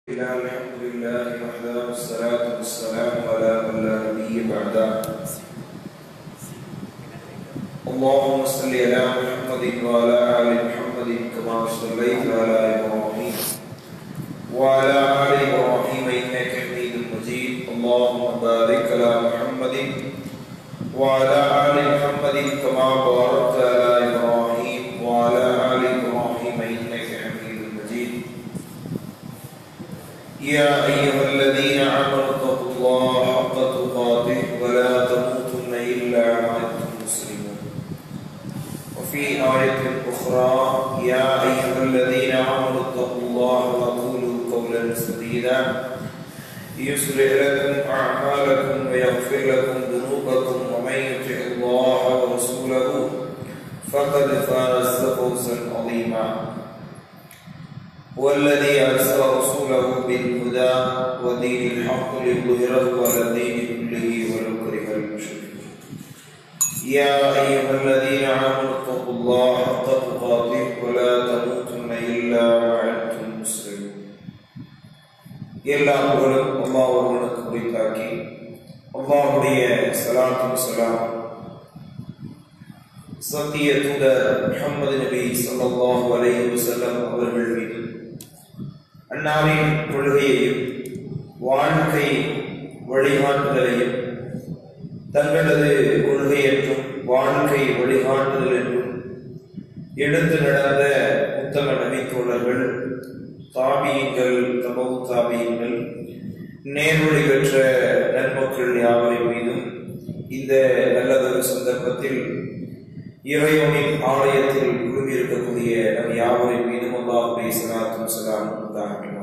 لله الحمد لله وحده والصلاة والسلام على من لا نبي بعده اللهم صل على محمد وعلى آل محمد كما صليت على إبراهيم وعلى آل إبراهيم إنك حميد مجيد اللهم بارك على محمد وعلى آل محمد كما باركت على إبراهيم وعلى آل إبراهيم إنك حميد مجيد يا أيها الذين آمنوا اتقوا الله حق تقاته ولا تموتن إلا وأنتم مسلمون وفي آية أخرى يا أيها الذين آمنوا اتقوا الله وقولوا قولا سديدا يصلح لكم أعمالكم ويغفر لكم ذنوبكم ومن يطع الله ورسوله فقد فاز فوزا عظيما هو الذي أرسل رسوله بالهدى ودين الحق ليظهره على الدين كله ولو كره المشركون يا أيها الذين آمنوا اتقوا الله حق تقاته ولا تموتن إلا وأنتم مسلمون எல்லா புகழும் அல்லாஹ் ஒருவனுக்கு குறித்தாக்கி அல்லாஹுடைய சலாத்தும் சலாம் சத்திய தூதர் முஹம்மது நபி ஸல்லல்லாஹு அலைஹி வஸல்லம் அவர்கள் மீது அன்னாரின் கொள்கையையும் வாழ்க்கை வழிகாட்டுதலையும் தங்களது கொள்கை என்றும் வாழ்க்கை வழிகாட்டுதல் என்றும் எடுத்து நடந்த உத்தம நபித்தோழர்கள் தாபியங்கள் தபவு தாபியங்கள் நேர்வழி பெற்ற நன்மக்கள் யாவரின் மீதும் இந்த நல்லதொரு சந்தர்ப்பத்தில் இறைவனின் ஆலயத்தில் குழுமியிருக்கக்கூடிய நம் யாவரின் மீதும் அல்லாஹுடைய சலாத்தும் சலாம் உண்டாகட்டுமாக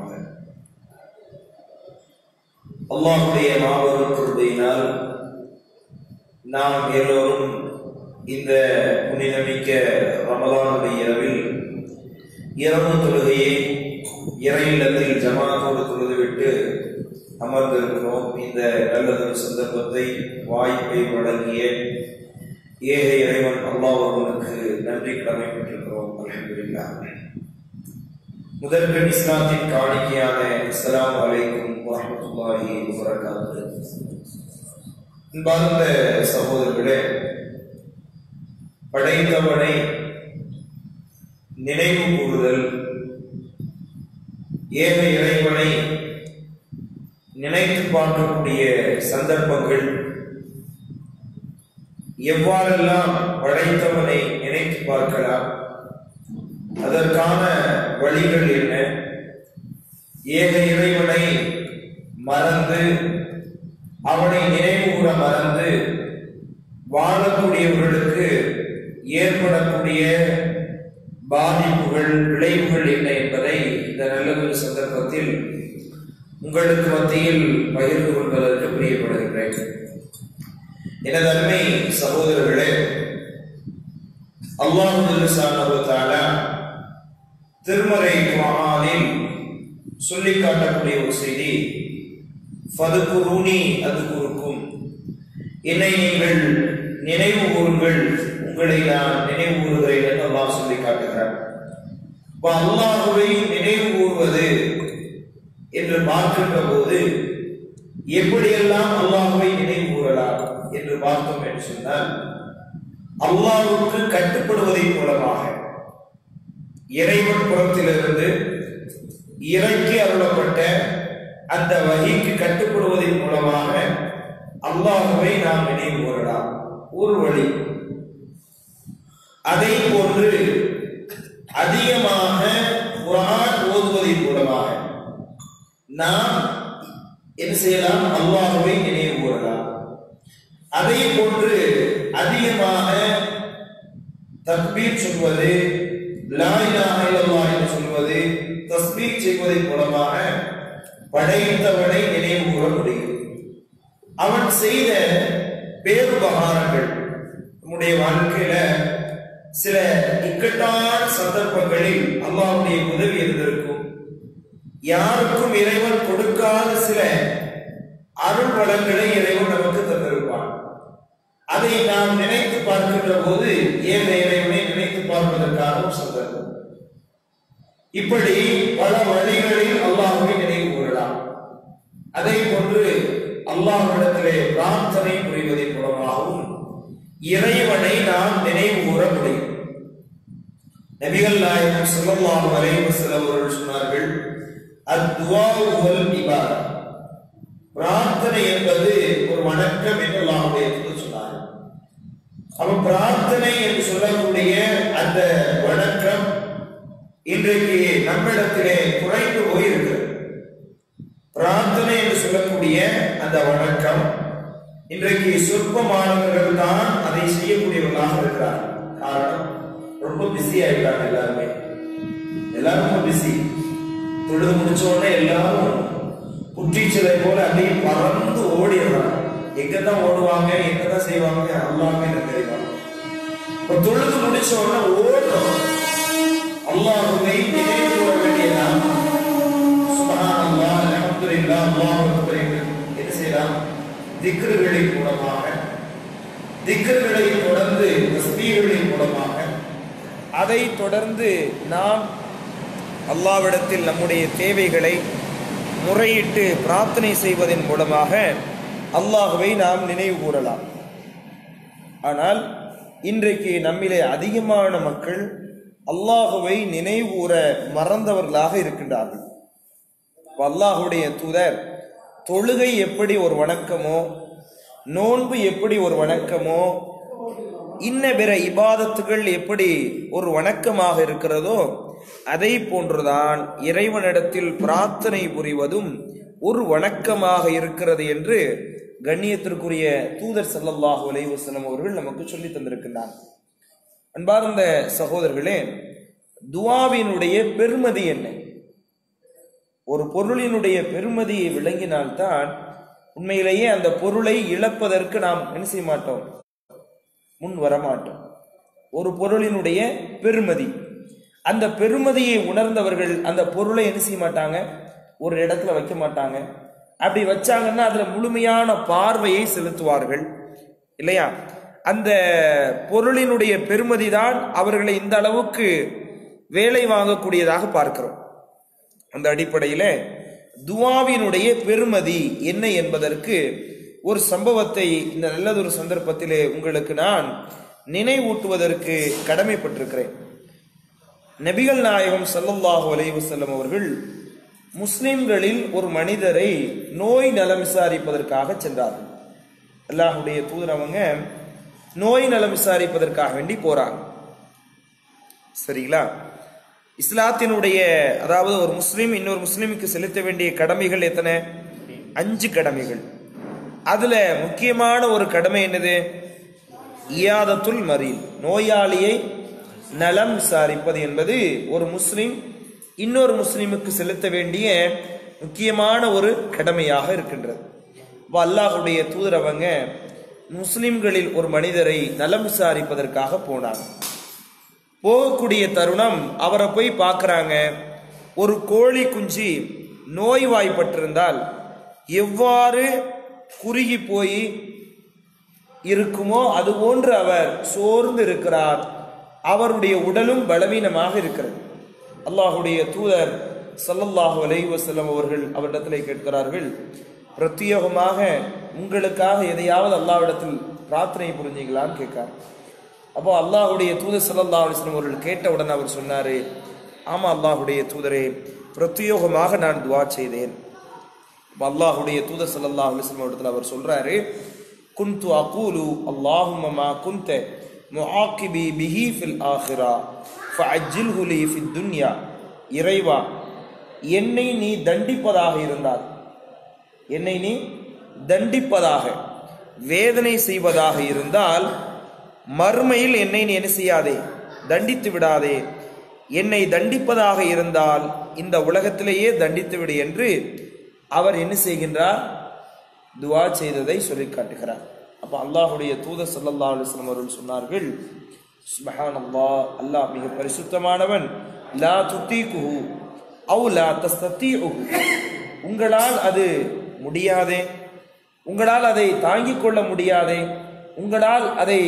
அல்லாஹுடைய மாபெரும் கருதையினால் நாம் எல்லோரும் இந்த புனிதமிக்க ரமலானுடைய இரவில் இரவு தொழுகையை இறையில்லத்தில் ஜமாத்தோடு தொழுதுவிட்டு அமர்ந்திருக்கிறோம் இந்த நல்லதொரு சந்தர்ப்பத்தை வாய்ப்பை வழங்கிய ஏக இறைவன் அல்லாஹ் அவர்களுக்கு நன்றி கடமைப்பட்டிருக்கிறோம் அல்ஹம்துலில்லாஹ் முதற்கண் இஸ்லாத்தின் காணிக்கையான அஸ்ஸலாமு அலைக்கும் வரஹ்மத்துல்லாஹி வபரகாத்துஹு அன்பார்ந்த சகோதரர்களே படைத்தவனை நினைவு கூறுதல் ஏக இறைவனை நினைத்து பார்க்கக்கூடிய சந்தர்ப்பங்கள் எவ்வாறெல்லாம் படைத்தவனை நினைத்து பார்க்கலாம் அதற்கான வழிகள் என்ன ஏக இறைவனை மறந்து அவனை நினைவு கூற மறந்து வாழக்கூடியவர்களுக்கு ஏற்படக்கூடிய பாதிப்புகள் விளைவுகள் என்ன என்பதை இந்த நல்லதொரு சந்தர்ப்பத்தில் உங்களுக்கு மத்தியில் பகிர்ந்து கொள்வதற்கு பிரியப்படுகின்றேன் எனது அருமை சகோதரர்களே அல்லாஹால திருமறை குரானில் சொல்லி காட்டக்கூடிய ஒரு செய்தி ஃபதுகுருனி அது குறுக்கும் என்னை நீங்கள் நினைவு கூறுங்கள் உங்களை நான் நினைவு கூறுகிறேன் என்று அல்லாஹ் சொல்லி காட்டுகிறார் இப்போ அல்லாஹுவை நினைவு கூறுவது என்று பார்க்கின்ற போது எப்படியெல்லாம் அல்லாஹுவை நினைவு கூறலாம் என்று பார்த்தோம் என்று சொன்னால் அல்லாஹுக்கு கட்டுப்படுவதன் மூலமாக இறைவன் புறத்திலிருந்து இறக்கி அருளப்பட்ட அந்த வகைக்கு கட்டுப்படுவதன் மூலமாக அல்லாஹுவை நாம் நினைவு கூறலாம் ஒரு வழி அதை போன்று அதிகமாக குரான் ஓதுவதன் மூலமாக நாம் என்ன செய்யலாம் அல்லாஹுவை நினைவு கூறலாம் அதை போன்று அதிகமாக தக்பீர் சொல்வது லாயிலாக என்று சொல்வது தஸ்பீர் செய்வதன் மூலமாக படைத்தவனை நினைவு கூற முடியும் அவன் செய்த பேருபகாரங்கள் நம்முடைய வாழ்க்கையில சில இக்கட்டான சந்தர்ப்பங்களில் அல்லாவுடைய உதவி இருந்திருக்கும் யாருக்கும் இறைவன் கொடுக்காத சில அருள் வளங்களை இறைவன் நமக்கு தந்திருப்பான் அதை நாம் நினைத்து பார்க்கின்ற போது ஏக இறைவனை நினைத்து பார்ப்பதற்கான ஒரு சந்தர்ப்பம் இப்படி பல வழிகளில் அல்லாஹுவை நினைவு கூற அதை போன்று அல்லாஹ்விடத்திலே பிரார்த்தனை புரிவதன் மூலமாகவும் இறைவனை நாம் நினைவு கூற முடியும் நபிகள் நாயகம் ஸல்லல்லாஹு அலைஹி வஸல்லம் அவர்கள் சொன்னார்கள் அத்வாஉ வல் இபாதா பிரார்த்தனை என்பது ஒரு வணக்கம் என்று அல்லாஹ்வுடைய தூதர் சொன்னார்கள் அப்ப பிரார்த்தனை என்று சொல்லக்கூடிய அந்த வணக்கம் இன்றைக்கு நம்மிடத்திலே குறைந்து போயிருக்கிறது பிரார்த்தனை என்று சொல்லக்கூடிய அந்த வணக்கம் இன்றைக்கு சொற்பமானவர்கள் தான் அதை செய்யக்கூடியவர்களாக இருக்கிறார்கள் காரணம் ரொம்ப பிஸி ஆயிட்டாங்க எல்லாருமே எல்லாரும் ரொம்ப பிஸி தொழுது முடிச்ச உடனே எல்லாரும் குட்டிச்சலை போல அப்படியே பறந்து ஓடிடுறாங்க எங்க தான் ஓடுவாங்க எங்க தான் செய்வாங்க அல்லாமே எனக்கு தெரியும் இப்ப தொழுது முடிச்ச உடனே ஓடுறோம் அல்லாஹுவை நினைவு கூற வேண்டிய நாம் சுப்ஹானல்லாஹ் அல்ஹம்துலில்லாஹ் அல்லாஹு அக்பர் என்று என்ன செய்யலாம் திக்ருகளின் மூலமாக திக்ருகளை தொடர்ந்து தஸ்பீகளின் மூலமாக அதை தொடர்ந்து நாம் அல்லாவிடத்தில் நம்முடைய தேவைகளை முறையிட்டு பிரார்த்தனை செய்வதன் மூலமாக அல்லாஹுவை நாம் நினைவு கூறலாம் ஆனால் இன்றைக்கு நம்மிலே அதிகமான மக்கள் அல்லாஹுவை நினைவுகூர மறந்தவர்களாக இருக்கின்றார்கள் அப்ப அல்லாஹுடைய தூதர் தொழுகை எப்படி ஒரு வணக்கமோ நோன்பு எப்படி ஒரு வணக்கமோ இன்ன பிற இபாதத்துகள் எப்படி ஒரு வணக்கமாக இருக்கிறதோ அதை போன்றுதான் இறைவனிடத்தில் பிரார்த்தனை புரிவதும் ஒரு வணக்கமாக இருக்கிறது என்று கண்ணியத்திற்குரிய தூதர் ஸல்லல்லாஹு அலைஹி வஸல்லம் அவர்கள் நமக்கு சொல்லி தந்திருக்கின்றார் அன்பார்ந்த சகோதரர்களே துவாவினுடைய பெருமதி என்ன ஒரு பொருளினுடைய பெருமதியை விளங்கினால்தான் உண்மையிலேயே அந்த பொருளை இழப்பதற்கு நாம் என்ன செய்ய மாட்டோம் முன் வரமாட்டோம் ஒரு பொருளினுடைய பெருமதி அந்த பெருமதியை உணர்ந்தவர்கள் அந்த பொருளை என்ன செய்ய மாட்டாங்க ஒரு இடத்துல வைக்க மாட்டாங்க அப்படி வச்சாங்கன்னா அதுல முழுமையான பார்வையை செலுத்துவார்கள் இல்லையா அந்த பொருளினுடைய பெருமதி தான் அவர்களை இந்த அளவுக்கு வேலை வாங்கக்கூடியதாக பார்க்கிறோம் அந்த அடிப்படையில துவாவினுடைய பெருமதி என்ன என்பதற்கு ஒரு சம்பவத்தை இந்த நல்லதொரு சந்தர்ப்பத்திலே உங்களுக்கு நான் நினைவூட்டுவதற்கு கடமைப்பட்டிருக்கிறேன் நபிகள் நாயகம் ஸல்லல்லாஹு அலைஹி வஸல்லம் அவர்கள் முஸ்லிம்களில் ஒரு மனிதரை நோய் நலம் விசாரிப்பதற்காக சென்றார்கள் அல்லாஹுடைய தூதர் அவங்க நோய் நலம் விசாரிப்பதற்காக வேண்டி போறாங்க சரிங்களா இஸ்லாத்தினுடைய அதாவது ஒரு முஸ்லீம் இன்னொரு முஸ்லீமுக்கு செலுத்த வேண்டிய கடமைகள் எத்தனை அஞ்சு கடமைகள் அதுல முக்கியமான ஒரு கடமை என்னது இயாதத்துல் மரீல் நோயாளியை நலம் விசாரிப்பது என்பது ஒரு முஸ்லிம் இன்னொரு முஸ்லிமுக்கு செலுத்த வேண்டிய முக்கியமான ஒரு கடமையாக இருக்கின்றது அப்ப அல்லாஹுடைய தூதர் அவங்க முஸ்லிம்களில் ஒரு மனிதரை நலம் விசாரிப்பதற்காக போனாங்க போகக்கூடிய தருணம் அவரை போய் பார்க்கறாங்க ஒரு கோழி குஞ்சு நோய்வாய்ப்பட்டிருந்தால் எவ்வாறு குறுகி போய் இருக்குமோ அதுபோன்று அவர் சோர்ந்து இருக்கிறார் அவருடைய உடலும் பலவீனமாக இருக்கிறது அல்லாஹுடைய தூதர் ஸல்லல்லாஹு அலைஹி வஸல்லம் அவர்கள் அவரிடத்திலே கேட்கிறார்கள் பிரத்யேகமாக உங்களுக்காக எதையாவது அல்லாஹ்விடத்தில் பிரார்த்தனை புரிஞ்சீங்களான்னு கேட்கார் அப்போ அல்லாஹுடைய தூதர் ஸல்லல்லாஹு அலைஹி வஸல்லம் அவர்கள் கேட்டவுடன் அவர் சொன்னாரு ஆமா அல்லாஹுடைய தூதரே பிரத்யோகமாக நான் துவா செய்தேன் அப்ப அல்லாஹுடைய தூதர் ஸல்லல்லாஹு அலைஹி வஸல்லம் இடத்துல அவர் சொல்றாரு குன்து அகூலு அல்லாஹும்ம மா குன்த முஆக்கிபி பிஹி ஃபில் ஆஹிரா ஃபஅஜ்ஜில்ஹு லீ ஃபித் துன்யா இறைவா என்னை நீ தண்டிப்பதாக இருந்தால் என்னை நீ தண்டிப்பதாக வேதனை செய்வதாக இருந்தால் மறுமையில் என்னை நீ என்ன செய்யாதே தண்டித்து விடாதே என்னை தண்டிப்பதாக இருந்தால் இந்த உலகத்திலேயே தண்டித்து விடு என்று அவர் என்ன செய்கின்றார் துவா செய்ததை சொல்லி காட்டுகிறார் அப்ப அல்லாஹுடைய தூதர் ஸல்லல்லாஹு அலைஹி வஸல்லம் அவர்கள் சொன்னார்கள் சுப்ஹானல்லாஹ் அல்லாஹ் மிக பரிசுத்தமானவன் லா துத்தீகுஹு அவு லா தஸ்தீஉஹு உங்களால் அது முடியாதே உங்களால் அதை தாங்கிக் கொள்ள முடியாதே உங்களால் அதை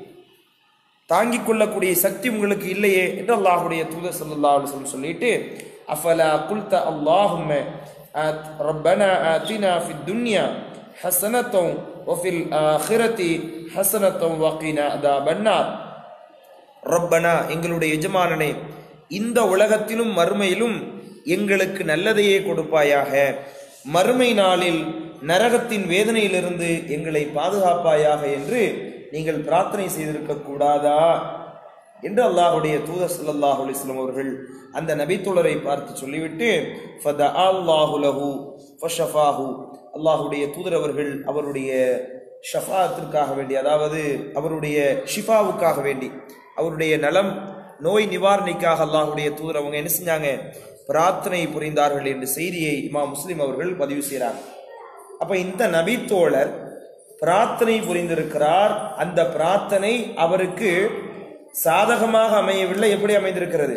தாங்கிக் கொள்ளக்கூடிய சக்தி உங்களுக்கு இல்லையே என்று அல்லாஹுடைய தூதர் ஸல்லல்லாஹு அலைஹி வஸல்லம் சொல்லிட்டு அஃபலா குல்த அல்லாஹும்ம آت ربنا آتنا في الدنيا حسنة وفي الآخرة حسنة وقنا عذاب النار ரப்பனா எங்களுடைய எஜமானனே இந்த உலகத்திலும் மறுமையிலும் எங்களுக்கு நல்லதையே கொடுப்பாயாக மறுமை நாளில் நரகத்தின் வேதனையிலிருந்து எங்களை பாதுகாப்பாயாக என்று நீங்கள் பிரார்த்தனை செய்திருக்க கூடாதா என்று அல்லாஹுடைய தூதர் ஸல்லல்லாஹு அலைஹி வஸல்லம் அவர்கள் அந்த நபித்தோழரை பார்த்து சொல்லிவிட்டு ஃபதஅல்லாஹு லஹு ஃபஷஃபாஹு அல்லாஹுடைய தூதர் அவர்கள் அவருடைய ஷஃபாத்திற்காக வேண்டி அதாவது அவருடைய ஷிஃபாவுக்காக வேண்டி அவருடைய நலம் நோய் நிவாரணிக்காக அல்லாஹுடைய தூதர் அவங்க என்ன செஞ்சாங்க பிரார்த்தனை புரிந்தார்கள் என்ற செய்தியை இமாம் முஸ்லிம் அவர்கள் பதிவு செய்கிறார் அப்ப இந்த நபித்தோழர் பிரார்த்தனை புரிந்திருக்கிறார் அந்த பிரார்த்தனை அவருக்கு சாதகமாக அமையவில்லை எப்படி அமைந்திருக்கிறது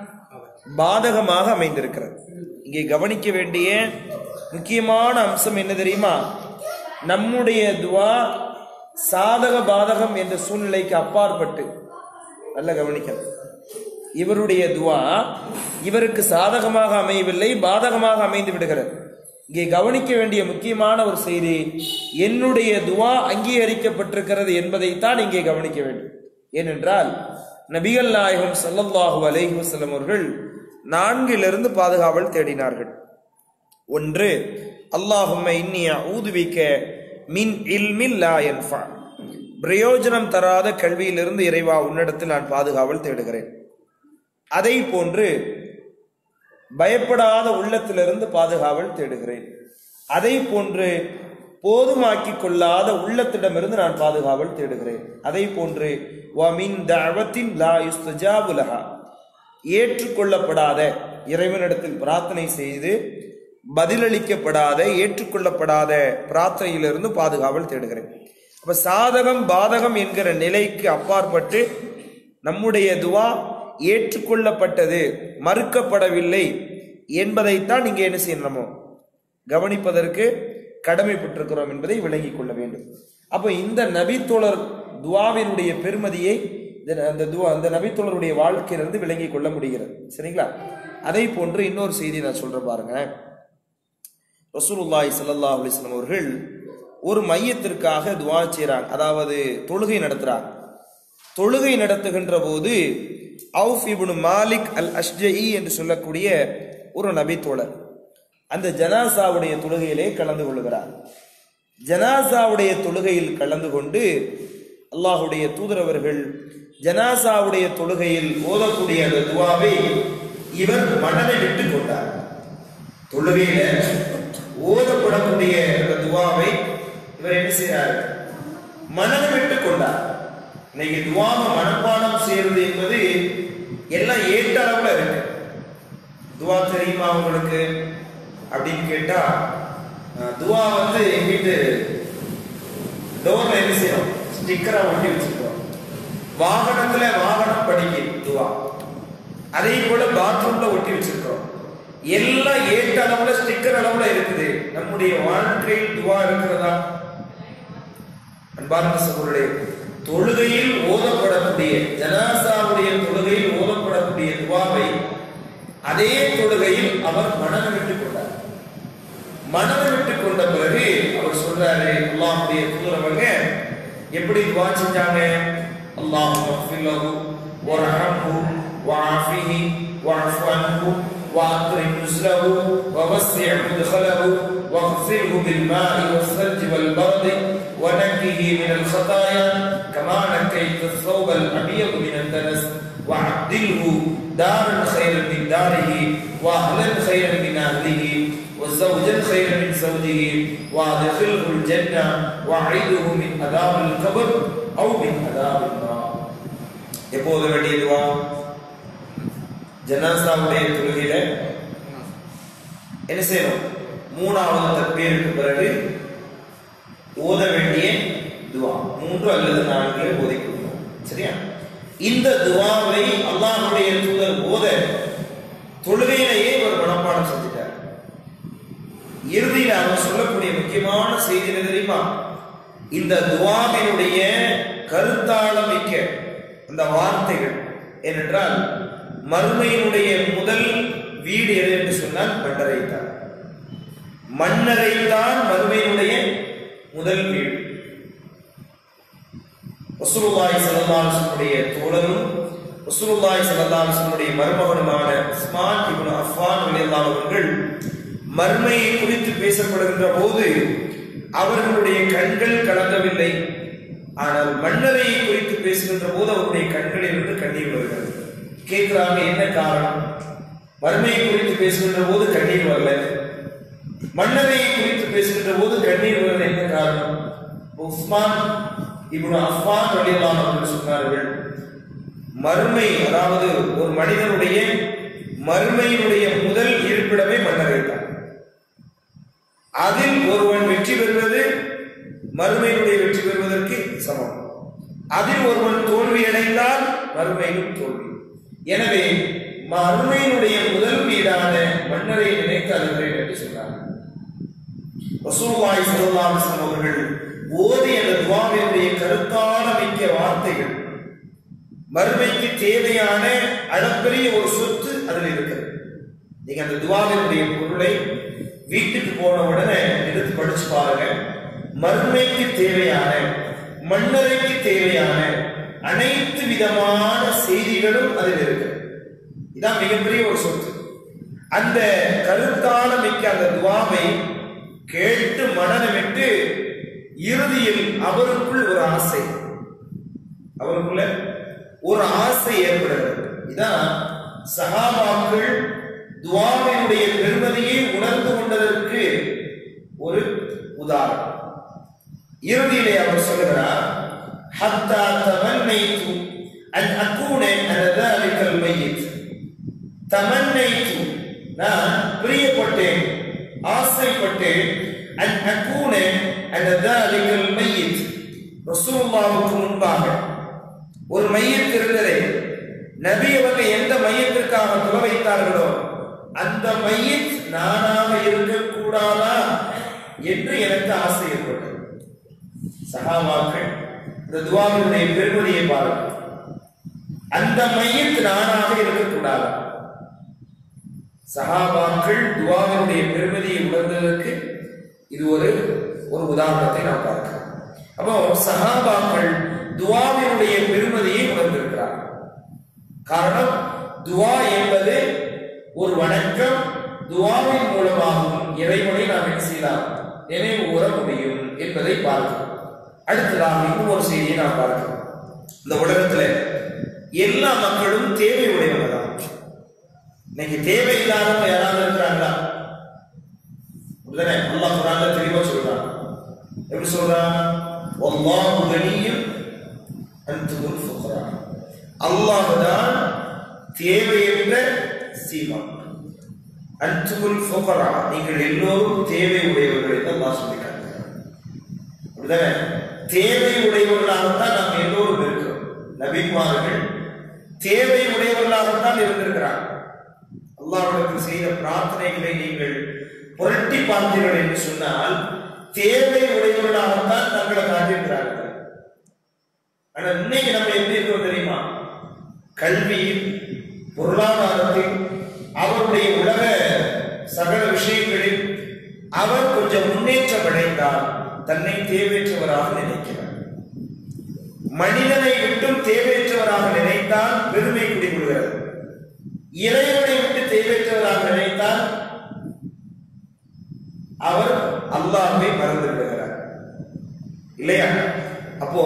பாதகமாக அமைந்திருக்கிறது இங்கே கவனிக்க வேண்டிய முக்கியமான அம்சம் என்ன தெரியுமா நம்முடைய துவா சாதக பாதகம் என்ற சூழ்நிலைக்கு அப்பாற்பட்டு நல்ல கவனிக்கணும் இவருடைய துவா இவருக்கு சாதகமாக அமையவில்லை பாதகமாக அமைந்து விடுகிறது இங்கே கவனிக்க வேண்டிய முக்கியமான ஒரு செய்தி என்னுடைய துவா அங்கீகரிக்கப்பட்டிருக்கிறது என்பதைத்தான் இங்கே கவனிக்க வேண்டும் ஏனென்றால் நபிகள் நாயகம் ஸல்லல்லாஹு அலைஹி வஸல்லம் அவர்கள் நான்கிலிருந்து பாதுகாவல் தேடினார்கள் ஒன்று அல்லாஹும்ம இன்னிய ஊதுவிக்க மின் இல்மில் லா யன்ஃபா பிரயோஜனம் தராத கல்வியிலிருந்து இறைவா உன்னிடத்தில் நான் பாதுகாவல் தேடுகிறேன் அதை போன்று பயப்படாத உள்ளத்திலிருந்து பாதுகாவல் தேடுகிறேன் அதை போன்று போதுமாக்கிக் கொள்ளாத உள்ளத்திடமிருந்து நான் பாதுகாவல் தேடுகிறேன் அதை போன்று வமின் தஅவத்தின் லா யுஸ்தஜாபு லஹா ஏற்றுக்கொள்ளப்படாத இறைவனிடத்தில் பிரார்த்தனை செய்து பதிலளிக்கப்படாத ஏற்றுக்கொள்ளப்படாத பிரார்த்தனையிலிருந்து பாதுகாவல் தேடுகிறேன் அப்ப சாதகம் பாதகம் என்கிற நிலைக்கு அப்பாற்பட்டு நம்முடைய துவா ஏற்றுக்கொள்ளப்பட்டது மறுக்கப்படவில்லை என்பதைத்தான் இங்கே என்ன செய்யணுமோ கவனிப்பதற்கு கடமைப்பட்டிருக்கிறோம் என்பதை விளங்கிக் கொள்ள வேண்டும் அப்போ இந்த நபித்தோழர் துவாவினுடைய பெருமதியை இந்த- அந்த துவா அந்த நபித்தோழருடைய வாழ்க்கையிலிருந்து விளங்கிக் கொள்ள முடிகிறது சரிங்களா அதே போன்று இன்னொரு செய்தி நான் சொல்றேன் பாருங்க ரசூலுல்லாஹி ஸல்லல்லாஹு அலைஹி வஸல்லம் அவர்கள் ஒரு மையத்திற்காக துவா செய்றாங்க அதாவது தொழுகை நடத்துறாங்க தொழுகை நடத்துகின்ற போது அவுஃப் இப்னு மாலிக் அல் அஷ்ஜஇ என்று சொல்லக்கூடிய ஒரு நபி தோழர் அந்த ஜனாசாவுடைய தொழுகையிலே கலந்து கொள்கிறார் ஜனாசாவுடைய தொழுகையில் கலந்து கொண்டு அல்லாஹுடைய தூதரவர்கள் ஜனாசாவுடைய தொழுகையில் ஓதக்கூடிய அந்த துவாவை இவர் மனதை விட்டு கொண்டார் தொழுகையில ஓதப்படக்கூடிய அந்த துவாவை இவர் என்ன செய்யறார் மனதை விட்டு கொண்டார் இன்னைக்கு துவாவை மனப்பாடம் செய்யறது என்பது எல்லாம் ஏற்ற அளவுல இருக்கு துவா தெரியுமா உங்களுக்கு அப்படின்னு கேட்டா அஹ், துவா வந்து எங்க வீட்டு டோர்ல என்ன செய்யறோம் ஸ்டிக்கரா ஒட்டி வச்சிருக்கோம் வாகனத்துல வாகனம் படிக்க துவா அதே போல பாத்ரூம்ல ஒட்டி வச்சிருக்கிறோம் எல்லாம் ஏற்ற அளவுல ஸ்டிக்கர் அளவுல இருக்குது நம்முடைய வாழ்க்கையில் துவா இருக்கிறதா அன்பார்ந்த சகோதரர்களே தொழுகையில் ஓதப்படக்கூடிய ஜனாசாவுடைய தொழுகையில் ஓதப்படக்கூடிய துவாவை அதே தொழுகையில் அவர் மனம் விட்டுக் கொண்டார் மனம் விட்டுக் கொண்ட பிறகு அவர் சொல்றாரு அல்லாஹ்வுடைய தூதரவங்க எப்படி துவா செஞ்சாங்க அல்லாஹ் மஃபில்லஹு வர்ஹம்ஹு வஆஃபிஹி வஅஃபு அன்ஹு وأكرم نزله ووسع مدخله واغسله بالماء والثلج والبرد ونقه من الخطايا كما نكيت الثوب الأبيض من الدنس وعدله دارا خيرا من داره واهلا خيرا من اهله وزوجا خيرا من زوجه وادخله الجنه واعيده من عذاب القبر او من عذاب النار எப்போது வேண்டியதுவா ஜனாசாவுடைய தொழுகையில என்ன செய்யணும் மூணாவது தக்பீருக்கு பிறகு ஓத வேண்டிய துவா மூன்று அல்லது நான்கு ஓதிக்கொள்ளும் சரியா இந்த துவாவை அல்லாஹ்வுடைய தூதர் ஓத தொழுகையிலேயே ஒரு மனப்பாடம் செஞ்சுட்டார் இறுதியில் அவர் சொல்லக்கூடிய முக்கியமான செய்தி என்ன தெரியுமா இந்த துவாவினுடைய கருத்தாளம் மிக்க அந்த வார்த்தைகள் ஏனென்றால் மறுமையினுடைய முதல் வீடு எது என்று சொன்னால் பண்டரைத்தான் மன்னரை தான் மறுமையினுடைய முதல் வீடு ரசூலுல்லாஹி ஸல்லல்லாஹு அலைஹி வஸல்லுடைய தோழரும் ரசூலுல்லாஹி ஸல்லல்லாஹு அலைஹி வஸல்லுடைய மருமகனுமான உஸ்மான் இப்னு அஃபான் ரலியல்லாஹு அவர்கள் மர்மையை குறித்து பேசப்படுகின்ற போது அவர்களுடைய கண்கள் கலங்கவில்லை ஆனால் மன்னரை குறித்து பேசுகின்ற போது அவருடைய கண்களில் இருந்து கண்ணீர் வருகிறது கேட்கிறாங்க என்ன காரணம் மர்மையை குறித்து பேசுகின்ற போது கண்ணீர் வரல மன்னரை குறித்து பேசுகின்ற போது கண்ணீர் வருவது என்ன காரணம் உஸ்மான் இப்னு அஃபான் ரலியல்லாஹு அவர்கள் சொன்னார்கள் மறுமை அதாவது ஒரு மனிதனுடைய மறுமையினுடைய முதல் இருப்பிடமே மன்னரை தான் அதில் ஒருவன் வெற்றி பெறுவது மறுமையினுடைய வெற்றி பெறுவதற்கு சமம் அதில் ஒருவன் தோல்வி அடைந்தால் மறுமையிலும் தோல்வி எனவே மறுமையினுடைய முதல் வீடான மன்னரை நினைத்து அழுகிறேன் என்று சொன்னார் ரசூலுல்லாஹி ஸல்லல்லாஹு அலைஹி வஸல்லம் அவர்கள் ஓதிய அந்த துவாவினுடைய கருத்தான மிக்க வார்த்தைகள் மறுமைக்கு தேவையான அளப்பெரிய ஒரு சொத்து அதில் இருக்கிறது நீங்க அந்த துவாவினுடைய பொருளை வீட்டுக்கு போன உடனே எடுத்து படிச்சு பாருங்க மறுமைக்கு தேவையான மன்னரைக்கு தேவையான அனைத்து விதமான செய்திகளும் அதில் இருக்கு இதான் மிகப்பெரிய ஒரு சொத்து அந்த கருத்தான மிக்க அந்த துவாவை கேட்டு மனநமிட்டு இறுதியில் அவருக்குள் ஒரு ஆசை அவருக்குள்ள ஒரு ஆசை ஏற்படுகிறது இதான் சகாபாக்கள் துவாவினுடைய பெருமதியை உணர்ந்து கொண்டதற்கு ஒரு உதாரணம் இறுதியிலே அவர் சொல்லுகிறார் ஹத்தா தமன்னைத்து அன் அக்கூன அன ذلك الميت தமன்னைத்து நான் பிரியப்பட்டேன் ஆசைப்பட்டேன் அன் அக்கூன அன ذلك الميت ரசூலுல்லாஹ்வுக்கு முன்பாக ஒரு மையத் இருந்ததே நபி அவங்க எந்த மையத்திற்காக துவ வைத்தார்களோ அந்த மையத் நானாக இருக்கக்கூடாதா என்று எனக்கு ஆசை ஏற்பட்டது சகாபாக்கள் இந்த துவாவினுடைய பெருமதியை பாருங்கள் அந்த மையத் நானாக இருக்கக்கூடாது சகாபாக்கள் துவாவினுடைய பெருமதியை உணர்ந்ததற்கு இது ஒரு ஒரு உதாரணத்தை நாம் பார்க்கிறோம் அப்போ சகாபாக்கள் துவாவினுடைய பெருமதியை உணர்ந்திருக்கிறார் காரணம் துவா என்பது ஒரு வணக்கம் துவாவின் மூலமாகவும் இறைவனை நாம் என்ன செய்யலாம் நினைவு கூற முடியும் என்பதை பார்க்கிறோம் அடுத்ததாக இன்னும் ஒரு செய்தியை நாம் பார்க்கிறோம் இந்த உலகத்துல எல்லா மக்களும் தேவை உடையவங்க தான் இன்னைக்கு தேவை இல்லாதவங்க யாராவது இருக்கிறாங்களா அப்படிதானே அல்லாஹ் குரான்ல தெளிவா சொல்றான் எப்படி சொல்றான் வல்லாஹு கனியும் அன்துமுல் ஃபுக்ரா அல்லாஹ் தான் தேவையற்ற சீமான் அன்துமுல் ஃபுக்ரா நீங்கள் எல்லோரும் தேவை உடையவர்கள் என்று அல்லாஹ் சொல்லி காட்டுகிறார் அப்படிதானே தேவை உடையவர்களாகத்தான் நாம் எல்லோரும் இருக்கிறோம் நபிமார்கள் தேவை உடையவர்களாகத்தான் இருந்திருக்கிறார் அல்லாஹ்விடத்தில் செய்த பிரார்த்தனைகளை நீங்கள் புரட்டி பார்த்தீர்கள் என்று சொன்னால் தேவை உடையவர்களாகத்தான் தங்களை காட்டியிருக்கிறார்கள் ஆனா இன்னைக்கு நம்ம எப்படி இருக்கோம் தெரியுமா கல்வியில் பொருளாதாரத்தில் அவருடைய உலக சகல விஷயங்களில் அவர் கொஞ்சம் முன்னேற்றம் அடைந்தால் தன்னை தேவையற்றவராக நினைக்கிறார் மனிதனை விட்டும் தேவையற்றவராக நினைத்தால் பெருமை குடிகொள்கிறது இறைவனை விட்டு தேவையற்றவராக நினைத்தால் அவர் அல்லாஹ்வை மறந்து விடுகிறார் இல்லையா அப்போ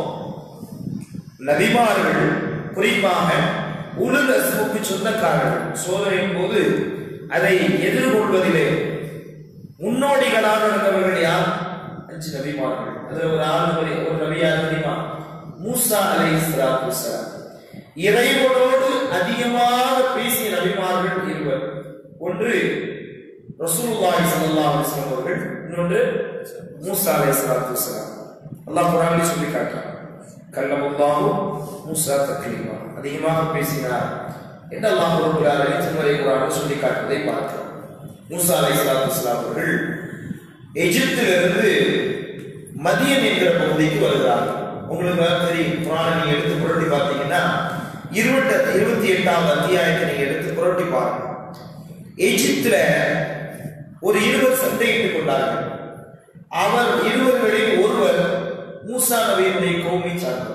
நபிமார்கள் குறிப்பாக உலக அசுவுக்கு சொந்தக்காரர்கள் சோதனையின் போது அதை எதிர்கொள்வதிலே முன்னோடிகளாக இருந்தவர்கள் யார் அஞ்சு நபிமார்கள் அதுல ஒரு ஆறு நபி ஒரு நபி யார் தெரியுமா மூசா அலை இஸ்லாத்து இறைவனோடு அதிகமாக பேசிய நபிமார்கள் இருவர் ஒன்று ரசூலுல்லாஹி ஸல்லல்லாஹு அலைஹி வஸல்லம் அவர்கள் இன்னொன்று மூசா அலைஹிஸ்ஸலாத்து வஸலாம் அல்லாஹ் குர்ஆனில் சொல்லி காட்டுறான் கல்லமுல்லாஹு மூசா தக்லீமா அதிகமாக பேசினார் என்று அல்லாஹ் ரப்பல் ஆலமீன் திருமறை குர்ஆனில் சொல்லி காட்டுவதை பார்க்கிறோம் மூசா அலைஹிஸ்ஸலாத்து வஸலாம் அவர்கள் எகிப்திலிருந்து மதியன் என்கிற பகுதிக்கு வருகிறார்கள் உங்களுக்கு தெரியும் குர்ஆனை நீங்க எடுத்து புரட்டி பார்த்தீங்கன்னா இருபத்தி இருபத்தி எட்டாவது அத்தியாயத்தை நீங்க எடுத்து புரட்டி பாருங்க எகிப்துல ஒரு இருவர் சண்டையிட்டுக் கொண்டார்கள் அவர் இருவர்களில் ஒருவர் மூசா நபியினுடைய கௌமை சார்ந்தவர்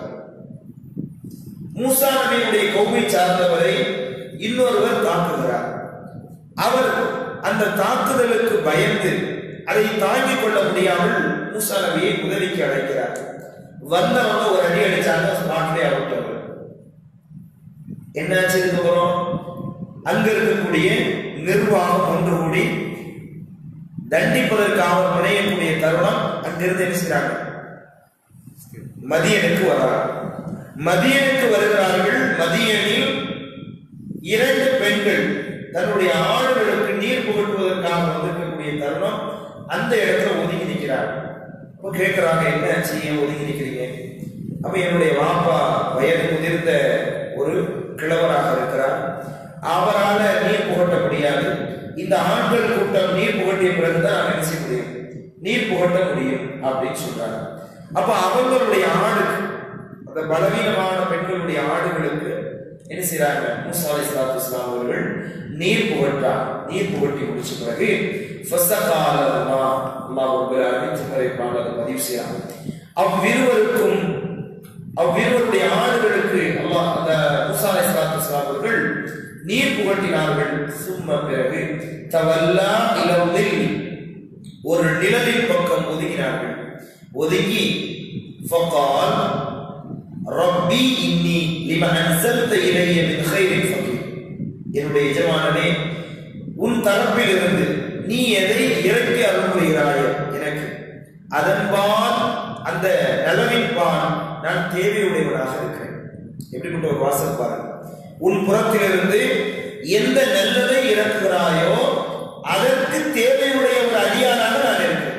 மூசா நபியினுடைய கௌமை சார்ந்தவரை இன்னொருவர் தாக்குகிறார் அவர் அந்த தாக்குதலுக்கு பயந்து அதை தாங்கிக் கொள்ள முடியாமல் மூசா நபியை உதவிக்கு அழைக்கிறார் வந்தவங்க ஒரு அடி அடிச்சாங்க ஸ்பாட்லே அவுட் அவர் என்னாச்சு இதுக்கப்புறம் அங்க இருக்கக்கூடிய நிர்வாகம் ஒன்று கூடி தண்டிப்பதற்காக முனையக்கூடிய தருணம் அங்கிருந்து என்ன செய்றாங்க மதியனுக்கு வர்றார் மதியனுக்கு வருகிறார்கள் மதியனில் இரண்டு பெண்கள் தன்னுடைய ஆளுகளுக்கு நீர் புகட்டுவதற்காக வந்திருக்கக்கூடிய தருணம் அந்த இடத்துல ஒதுங்கி நிற்கிறார் அப்போ கேட்கிறாங்க என்ன செய்ய ஒதுங்கி நிற்கிறீங்க அப்ப என்னுடைய வாப்பா வயது முதிர்ந்த ஒரு கிழவராக இருக்கிறார் அவரால நீர் புகட்ட முடியாது இந்த ஆண்கள் கூட்டம் நீர் புகட்டிய பிறகுதான் நான் என்ன செய்ய முடியும் நீர் புகட்ட முடியும் அப்படின்னு சொல்றாங்க அப்ப அவங்களுடைய ஆடுக்கு அந்த பலவீனமான பெண்களுடைய ஆடுகளுக்கு என்ன செய்றாங்க மூசா அலைஹிஸ்ஸலாத்து வஸ்ஸலாம் அவர்கள் நீர் புகட்டா நீர் புகட்டி முடிச்ச பிறகு ஃபஸகாலமா அல்லாஹ் ரப்பல் ஆலமீன் திருமறை பாடல பதிவு செய்றாங்க அவ்விருவருக்கும் அவ்விருவருடைய ஆடுகளுக்கு அல்லாஹ் அந்த மூசா அலைஹிஸ்ஸலாத்து வஸ்ஸலாம் அவர்கள் நீர் புகட்டினார்கள் சும்ம பிறகு தவல்லா இலவில் ஒரு நிழலின் பக்கம் ஒதுங்கினார்கள் ஒதுங்கி ஃபகால் ரப்பி இன்னி லிம அன்சல்த இலைய மின் கைரின் ஃபகீர் என்னுடைய எஜமானனே உன் தரப்பில் இருந்து நீ எதை இறக்கி அருள்கிறாயோ எனக்கு அதன்பால் அந்த நலவின் பால் நான் தேவையுடையவனாக இருக்கிறேன் எப்படிப்பட்ட ஒரு வாசல் பாருங்க உன் புறத்திலிருந்து எந்த நல்லதை இறக்குகிறாயோ அதற்கு தேவையுடைய ஒரு அடியானாக நான் இருக்கிறேன்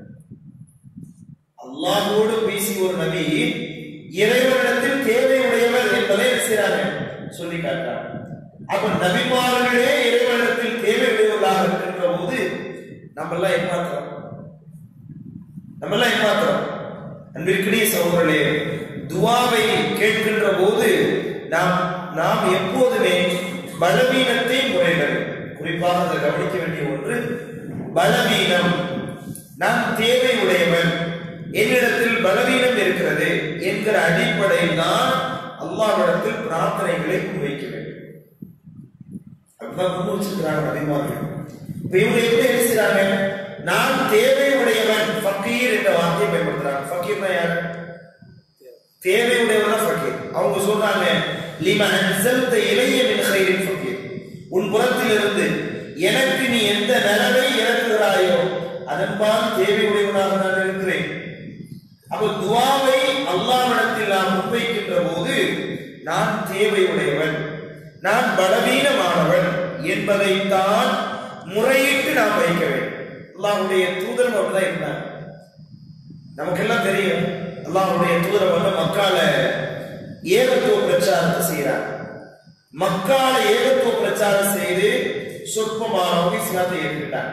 அல்லாஹோடு பேசி ஒரு நபி இறைவனிடத்தில் தேவையுடையவர் என்பதை என்ன செய்றாங்க சொல்லி காட்டுறாங்க அப்ப நபிமார்களே இறைவனிடத்தில் தேவையுடையவர்களாக இருக்கின்ற போது நம்ம எல்லாம் ஏமாத்துறோம் நம்ம எல்லாம் ஏமாத்துறோம் அன்பிற்கிடையே சகோதரர்களே துவாவை கேட்கின்ற போது நாம் நாம் எப்போதுமே பலவீனத்தை முறையிடல் குறிப்பாக அதை கவனிக்க வேண்டிய ஒன்று பலவீனம் நான் தேவை உடையவன் என்னிடத்தில் பலவீனம் இருக்கிறது என்கிற அடிப்படையில் தான் அல்லாஹ்விடத்தில் பிரார்த்தனைகளை முன்வைக்க வேண்டும் அப்படிதான் முன் வச்சிருக்கிறாங்க நபிமார்கள் இப்ப இவங்க எப்படி என்ன செய்றாங்க நான் தேவை உடையவன் ஃபக்கீர் என்ற வார்த்தையை பயன்படுத்துறாங்க ஃபக்கீர்னா யார் தேவை உடையவன் ஃபக்கீர் அவங்க சொல்றாங்க லிம அன்சல்த இலைய மின் கைரின் ஃபக்கீர் உன் புறத்தில் இருந்து எனக்கு நீ எந்த நலவை இறக்குகிறாயோ அதன்பால் தேவை உடையவனாக நான் இருக்கிறேன் அப்ப துவாவை அல்லாஹ்விடத்தில் நாம் முன்வைக்கின்ற போது நான் தேவை உடையவன் நான் பலவீனமானவன் என்பதைத்தான் முறையிட்டு நாம் வைக்க வேண்டும் அல்லாஹ்வுடைய தூதரும் அப்படிதான் இருந்தாங்க நமக்கெல்லாம் தெரியும் அல்லாஹ்வுடைய தூதர் வந்து மக்கால ஏகத்துவ பிரச்சாரத்தை செய்யறாங்க மக்கால ஏகத்துவ பிரச்சாரம் செய்து சொற்பமானவங்க இஸ்லாத்தை ஏற்றுக்கிட்டாங்க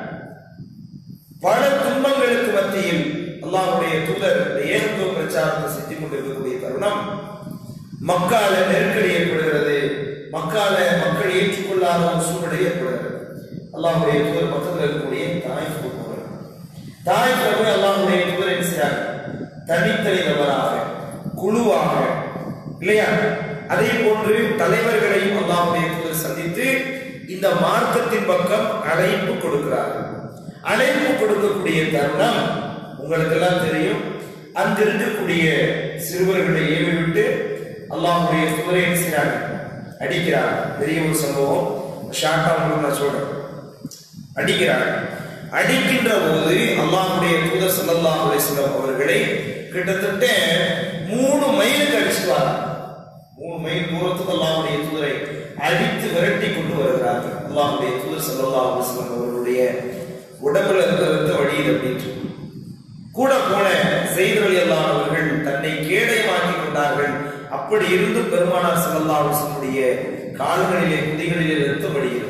பல துன்பங்களுக்கு மத்தியில் அல்லாஹ்வுடைய தூதர் இந்த ஏகத்துவ பிரச்சாரத்தை செஞ்சு கொண்டிருக்கக்கூடிய தருணம் மக்கால நெருக்கடி ஏற்படுகிறது மக்கால மக்கள் ஏற்றுக்கொள்ளாத ஒரு சூழ்நிலை ஏற்படுகிறது அல்லாஹ்வுடைய தூதர் பக்கத்தில் இருக்கக்கூடிய தாய்ஃப் போகிறார் தாய்ஃப் போய் அல்லாஹ்வுடைய தூதர் என்ன செய்றாங்க தனித்தனி நபராக குழுவாக இல்லையா அதே போன்று தலைவர்களையும் அல்லாஹ்வுடைய தூதர் சந்தித்து இந்த மார்க்கத்தின் பக்கம் அழைப்பு கொடுக்கிறார்கள் அழைப்பு கொடுக்கக்கூடிய தருணம் உங்களுக்கு எல்லாம் தெரியும் அங்கு இருக்கக்கூடிய சிறுவர்களை ஏவி விட்டு அல்லாஹ்வுடைய தூதரை என்ன செய்றாங்க அடிக்கிறார் பெரிய ஒரு சம்பவம் ஷார்ட்டா உங்களுக்கு நான் சொல்றேன் அடிக்கிறார் அடிக்கின்ற போது அல்லாஹ்வுடைய தூதர் ஸல்லல்லாஹு அலைஹி வஸல்லம் அவர்களை கிட்டத்தட்ட மூணு மைலுக்கு அடிச்சுவார் மூணு மைல் தூரத்துக்கு அல்லாஹ்வுடைய தூதரை அடித்து விரட்டி கொண்டு வருகிறார்கள் அல்லாஹ்வுடைய தூதர் ஸல்லல்லாஹு அலைஹி வஸல்லம் அவர்களுடைய உடம்புல இருந்த ரத்த வழியில் அப்படின்ட்டு கூட போன செய்தவழி அல்லாஹ் அவர்கள் தன்னை கேடயமாக்கி கொண்டார்கள் அப்படி இருந்தும் பெருமானார் ஸல்லல்லாஹு அலைஹி வஸல்லுடைய கால்களிலே குதிகளிலே ரத்தம் வடிகிறது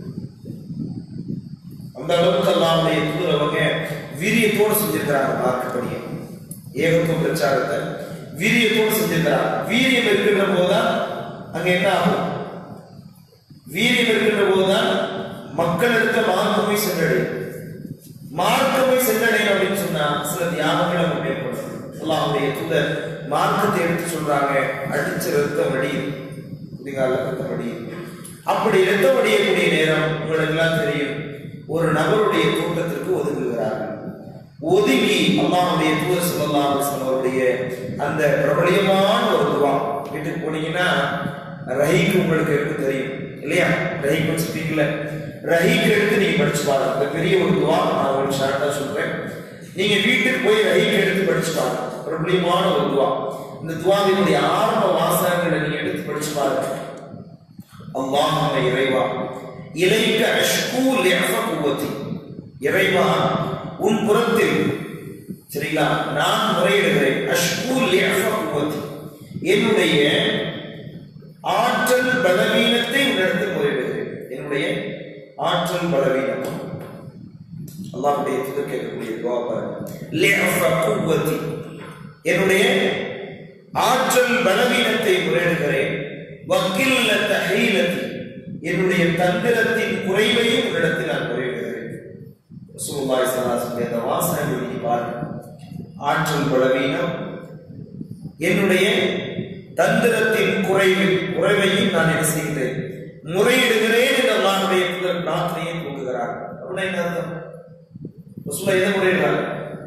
அந்த அளவுக்கு அல்லாஹ்வுடைய தூதர் அவங்க வீரியத்தோடு செஞ்சிருக்கிறாங்க பார்க்கப்படியே ஏகத்துவ பிரச்சாரத்தை வீரியத்தோடு செஞ்சிருக்கிறாங்க வீரியம் இருக்கின்ற போதுதான் அங்க என்ன ஆகும் வீரியம் இருக்கின்ற போதுதான் மக்களிடத்த மார்க்கமே சென்றடையும் மார்க்கமே சென்றடையணும் அப்படின்னு சொன்னா சில தியாகங்களை நம்ம மேற்கொள்ளணும் அல்லாஹ்வுடைய தூதர் மார்க்கத்தை எடுத்து சொல்றாங்க அடிச்ச ரத்தம் வடியுது குதிகால ரத்தம் வடியுது அப்படி ரத்தம் வடியக்கூடிய நேரம் உங்களுக்கு எல்லாம் தெரியும் ஒரு நபருடைய தோட்டத்திற்கு ஒதுங்குகிறார்கள் ஒதுங்கி அல்லாஹ்வுடைய தூதர் ஸல்லல்லாஹு அலைஹி வஸல்லம் அவருடைய அந்த பிரபலியமான ஒரு துவா வீட்டுக்கு போனீங்கன்னா ரஹீக் உங்களுக்கு எடுத்து தெரியும் இல்லையா ரஹீக் வச்சிருக்கீங்கள ரஹீக் எடுத்து நீங்க படிச்சு பாருங்க அந்த பெரிய ஒரு துவா நான் உங்களுக்கு ஷார்ட்டா சொல்றேன் நீங்க வீட்டுக்கு போய் ரஹீக் எடுத்து படிச்சு பாருங்க பிரபலியமான ஒரு துவா இந்த துவாவினுடைய ஆரம்ப வாசகங்களை நீங்க எடுத்து படிச்சு பாருங்க அல்லாஹும்ம இறைவா இலைக்க அஷ்கூ லிஅஃப குவத்தி இறைவா உன் புறத்தில் சரிங்களா நான் முறையிடுகிறேன் அஷ்கூ லிஅஃப குவத்தி என்னுடைய ஆற்றல் பலவீனத்தை உன்னிடத்தில் முறையிடுகிறேன் என்னுடைய ஆற்றல் பலவீனம் அல்லாஹ்வுடைய தூதர் கேட்கக்கூடிய துவா பாருங்க லிஅஃப குவத்தி என்னுடைய ஆற்றல் பலவீனத்தை முறையிடுகிறேன் வக்கில்ல தஹீலத்தி என்னுடைய தந்திரத்தின் குறைவையும் உன்னிடத்தில் நான் முறையிடுகிறேன் ரசூலுல்லாஹி ஸல்லல்லாஹு அலைஹி வஸல்லம் அந்த வாசகங்களை நீ பாருங்க ஆற்றல் பலவீனம் என்னுடைய தந்திரத்தின் குறைவு குறைவையும் நான் என்ன செய்கிறேன் முறையிடுகிறேன் என்று அல்லாஹ்வுடைய தூதர் பிரார்த்தனையை தூங்குகிறார் அப்படின்னா என்ன அர்த்தம் ரசூலுல்லாஹ் எதை முறையிடுறாங்க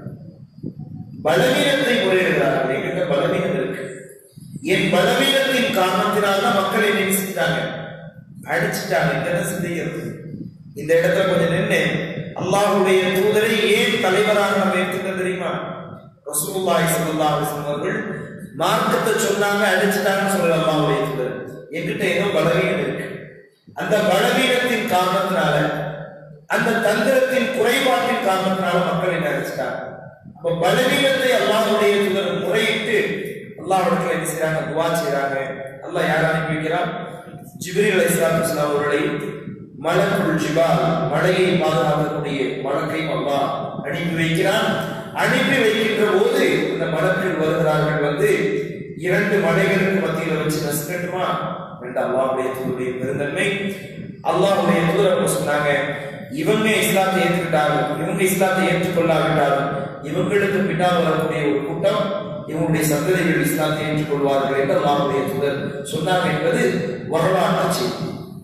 பலவீனத்தை முறையிடுகிறார்கள் என்கிட்ட பலவீனம் இருக்கு என் பலவீனத்தின் காரணத்தினால தான் மக்கள் என்ன செஞ்சாங்க அடிச்சுட்டாங்க என்ன சிந்திக்கிறது இந்த இடத்துல கொஞ்சம் நின்று அல்லாஹ்வுடைய தூதரை ஏன் தலைவராக நம்ம ஏற்றுக்க தெரியுமா ரசூலுல்லாஹி ஸல்லல்லாஹு அலைஹி வஸல்லம் அவர்கள் மார்க்கத்தை சொன்னாங்க அடிச்சுட்டாங்கன்னு சொல்ற அல்லாஹ்வுடைய தூதர் என்கிட்ட ஏதோ பலவீனம் இருக்கு அந்த பலவீனத்தின் காரணத்தினால அந்த தந்திரத்தின் குறைபாட்டின் காரணத்தினால மக்கள் என்ன அடிச்சுட்டாங்க அப்ப பலவீனத்தை அல்லாஹ்வுடைய தூதர் முறையிட்டு அல்லாஹ்விடத்துல என்ன செய்றாங்க துவா செய்றாங்க அல்லாஹ் யார் அனுப்பி வைக்கிறான் ஜிப்ரீல் அலைஹிஸ்ஸலாத்து வஸலாம் அவர்களை மலக்குள் ஜிபால் மலையை பாதுகாக்கக்கூடிய மலக்கையும் அல்லாஹ் அனுப்பி வைக்கிறான் அனுப்பி வைக்கின்ற போது அந்த மலக்கள் வருகிறார்கள் வந்து இரண்டு மலைகளுக்கு மத்தியில் வச்சு நசுக்கட்டுமா என்று அல்லாஹ்வுடைய தூதருடைய பெருந்தன்மை அல்லாஹ்வுடைய தூதர் அவங்க சொன்னாங்க இவங்க இஸ்லாத்தை ஏற்றுக்கிட்டார்கள் இவங்க இஸ்லாத்தை ஏற்றுக்கொள்ளாவிட்டாலும் இவங்களுக்கு பின்னால் வரக்கூடிய ஒரு கூட்டம் இவங்களுடைய சந்ததிகள் இஸ்லாத்தை ஏற்றுக்கொள்வார்கள் என்று அல்லாஹ்வுடைய தூதர் சொன்னாங்க என்பது வரலாற்று செய்தி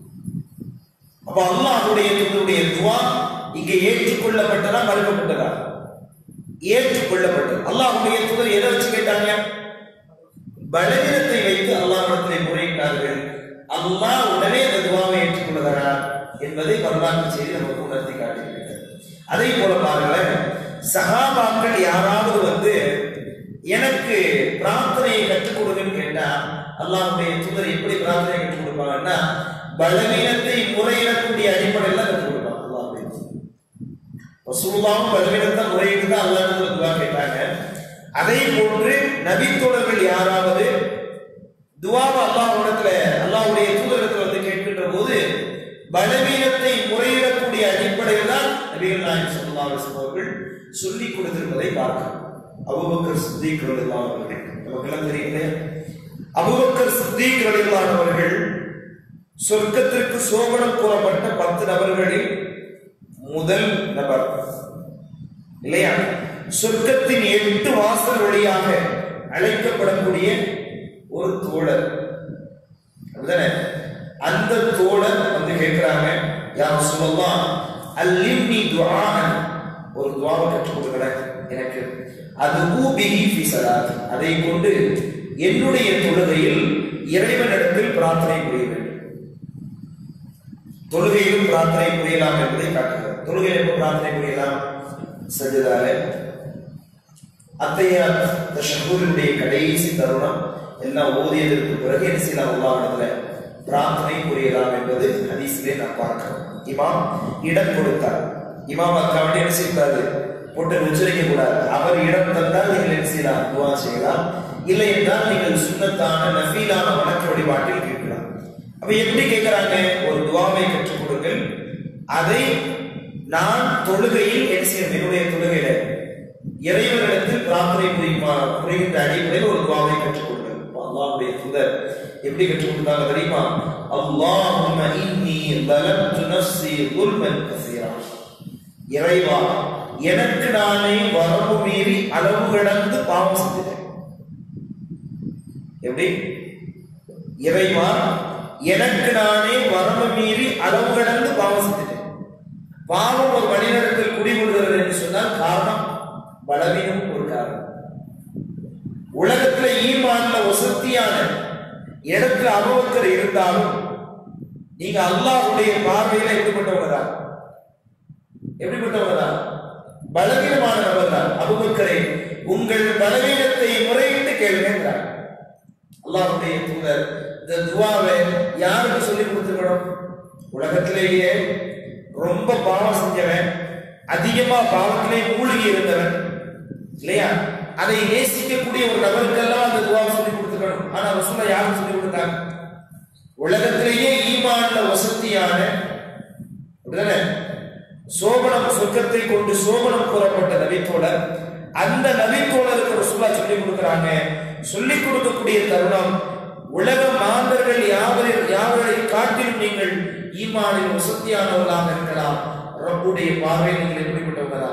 அப்ப அல்லாஹ்வுடைய தூதருடைய துவா இங்கே ஏற்றுக்கொள்ளப்பட்டதா மறுக்கப்பட்டதா ஏற்றுக்கொள்ளப்பட்டது அல்லாஹ்வுடைய தூதர் எதை வச்சு கேட்டாங்க பலவீனத்தை வைத்து அல்லாஹ்விடத்திலே முறையிட்டார்கள் அல்லாஹ் உடனே அந்த துவாவை ஏற்றுக்கொள்கிறார் என்பதை வரலாற்று செய்தி நமக்கு உணர்த்தி காட்டுகிறது அதே போல பாருங்களேன் சகாபாக்கள் யாராவது வந்து எனக்கு பிரார்த்தனையை கற்றுக் கொடுங்கன்னு கேட்டா அல்லாஹ்வுடைய தூதர் எப்படி பிரார்த்தனை கற்றுக் கொடுப்பாங்கன்னா பலவீனத்தை முறையிடக்கூடிய அடிப்படையில் தான் கற்றுக் கொடுப்பாங்க அல்லாஹ்வுடைய தூதர். ரசூலுல்லாவும் பலவீனத்தை முறையிட்டு தான் அல்லாஹ் துவா கேட்டாங்க அதே போன்று நபித்தோழர்கள் யாராவது துவாவை அல்லாஹ்விடத்துல அல்லாஹ்வுடைய தூதரத்துல வந்து கேட்கின்ற போது பலவீனத்தை முறையிடக்கூடிய அடிப்படையில் தான் நபிகள் நாயகம் ஸல்லல்லாஹு அலைஹி வஸல்லம் அவர்கள் சொல்லிக் கொடுத்திருப்பதை பார்க்கிறோம் அபூபக்கர் சித்திக் ரலியல்லாஹு அவர்கள் நமக்கெல்லாம் தெரியும் இல்லையா அபூபக்கர் சித்திக் ரலியல்லாஹு அவர்கள் சொர்க்கத்திற்கு சோபனம் கூறப்பட்ட பத்து நபர்களில் முதல் நபர் இல்லையா சொர்க்கத்தின் எட்டு வாசல் வழியாக அழைக்கப்படக்கூடிய ஒரு தோழர் அப்படிதானே அந்த தோழர் வந்து கேட்கிறாங்க யார் சொல்லலாம் அல்லிம்னி துஆன் ஒரு துவாவை கற்றுக் கொடுக்கிறேன் எனக்கு அது ஊபிஹி ஃபி ஸலாத் அதை கொண்டு என்னுடைய தொழுகையில் இறைவனிடத்தில் பிரார்த்தனை புரிய வேண்டும் தொழுகையிலும் பிரார்த்தனை புரியலாம் என்பதை காட்டுகிறது தொழுகையில் எப்போ பிரார்த்தனை புரியலாம் சஜிதால அத்தைய தஷஹூரினுடைய கடைசி தருணம் எல்லாம் ஓதியதற்கு பிறகு என்ன செய்யலாம் அல்லாஹ்விடத்துல பிரார்த்தனை புரியலாம் என்பது ஹதீஸிலே நாம் பார்க்கிறோம் இமாம் இடம் கொடுத்தார் இமாம் அக்காவண்டி என்ன செய்யக்கூடாது போட்டு உச்சரிக்க கூடாது அவர் இடம் தந்தால் நீங்கள் என்ன செய்யலாம் துவா செய்யலாம் இல்லை என்றால் நீங்கள் சுண்ணத்தான நஃபீலான வணக்க வழிபாட்டில் கேட்கலாம் அப்ப எப்படி கேட்கிறாங்க ஒரு துவாவை கற்றுக் கொடுங்கள் அதை நான் தொழுகையில் என்ன செய்யணும் என்னுடைய தொழுகையில இறைவனிடத்தில் பிரார்த்தனை புரியுமா புரிகின்ற அடிப்படையில் ஒரு துவாவை கற்றுக் கொடுங்கள் அப்ப அல்லாஹ்வுடைய தூதர் எப்படி கற்றுக் கொடுத்தாங்க தெரியுமா அல்லாஹும்ம இன்னி ظلمت نفسي ظلما كثيرا இறைவா எனக்கு நானே வரம்பு மீறி அளவு கடந்து பாவம் செஞ்சுட்டேன் எப்படி இறைவா எனக்கு நானே வரம்பு மீறி அளவு கடந்து பாவம் செஞ்சுட்டேன் பாவம் ஒரு மனிதனிடத்தில் குடிகொள்கிறது என்று சொன்னால் காரணம் பலவீனம் ஒரு காரணம் உலகத்துல ஈமான்ல வசத்தியான இடத்துல அபுபக்கர் இருந்தாலும் நீங்க அல்லாஹ்வுடைய பார்வையில எப்படிப்பட்டவங்க தான் எப்படிப்பட்டவங்க தான் பலவீனமான நபர் தான் அபுபக்கரை உங்கள் பலவீனத்தை முறையிட்டு கேளுங்கிறார் அல்லாஹ்வுடைய தூதர் இந்த துவாவை யாருக்கு சொல்லி கொடுத்துருக்கணும் உலகத்திலேயே ரொம்ப பாவம் செஞ்சவன் அதிகமா பாவத்திலே மூழ்கி இருந்தவன் இல்லையா அதை நேசிக்கக்கூடிய ஒரு நபருக்கெல்லாம் அந்த துவாவை சொல்லி கொடுத்துக்கணும் ஆனா ரசூலா யாருக்கு சொல்லி கொடுத்தாங்க உலகத்திலேயே ஈமான்ல வசதியான அப்படிதானே சோபனம் சொர்க்கத்தை கொண்டு சோபனம் கூறப்பட்ட நபித்தோழர் அந்த நபித்தோழருக்கு ரசூலா சொல்லி கொடுக்குறாங்க சொல்லிக் கொடுக்கக்கூடிய தருணம் உலக மாந்தர்கள் யாவரில் யாவரை காட்டிலும் நீங்கள் ஈமானில் வசதியானவர்களாக இருக்கலாம் ரப்புடைய பார்வையில் நீங்கள் எப்படிப்பட்டவங்களா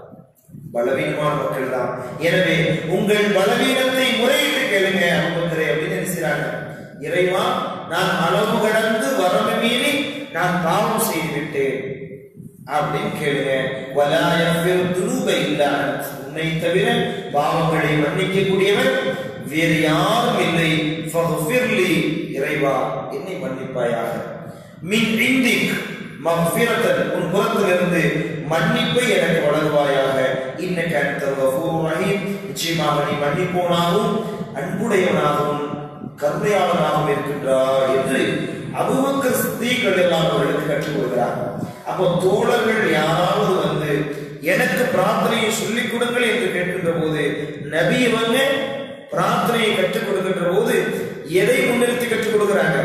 பலவீனமான மக்கள் தான் எனவே உங்கள் பலவீனத்தை முறையிட்டு கேளுங்க அபுபக்கரே அப்படின்னு நினைச்சாங்க இறைவா நான் அளவு கடந்து வரம்பு மீறி நான் பாவம் செய்து விட்டேன் அப்படின்னு கேளுங்க வலாயஃபிர் துருப இல்லா அன்த். உன்னை தவிர பாவங்களை மன்னிக்கக்கூடியவன் வேறு யாரும் இல்லை ஃபக்ஃபிர்லி இறைவா என்னை மன்னிப்பாயாக மின் இந்திக் மஃபிரத்தன் உன் புறத்திலிருந்து மன்னிப்பை எனக்கு வழங்குவாயாக இன்னக்க அன்த கஃபூர் ரஹீம் நிச்சயமாக நீ மன்னிப்போனாகவும் அன்புடையவனாகவும் கருணையாளனாகவும் இருக்கின்றார் என்று அபுபக்கர் சித்திகள் எல்லாம் அவர்களுக்கு கற்றுக் கொடுக்கிறார் அப்போ தோழர்கள் யாராவது வந்து எனக்கு பிரார்த்தனையை சொல்லிக் கொடுங்கள் என்று கேட்கின்ற போது நபி வந்து பிரார்த்தனையை கற்றுக் கொடுக்கின்ற போது எதை முன்னிறுத்தி கற்றுக் கொடுக்கிறாங்க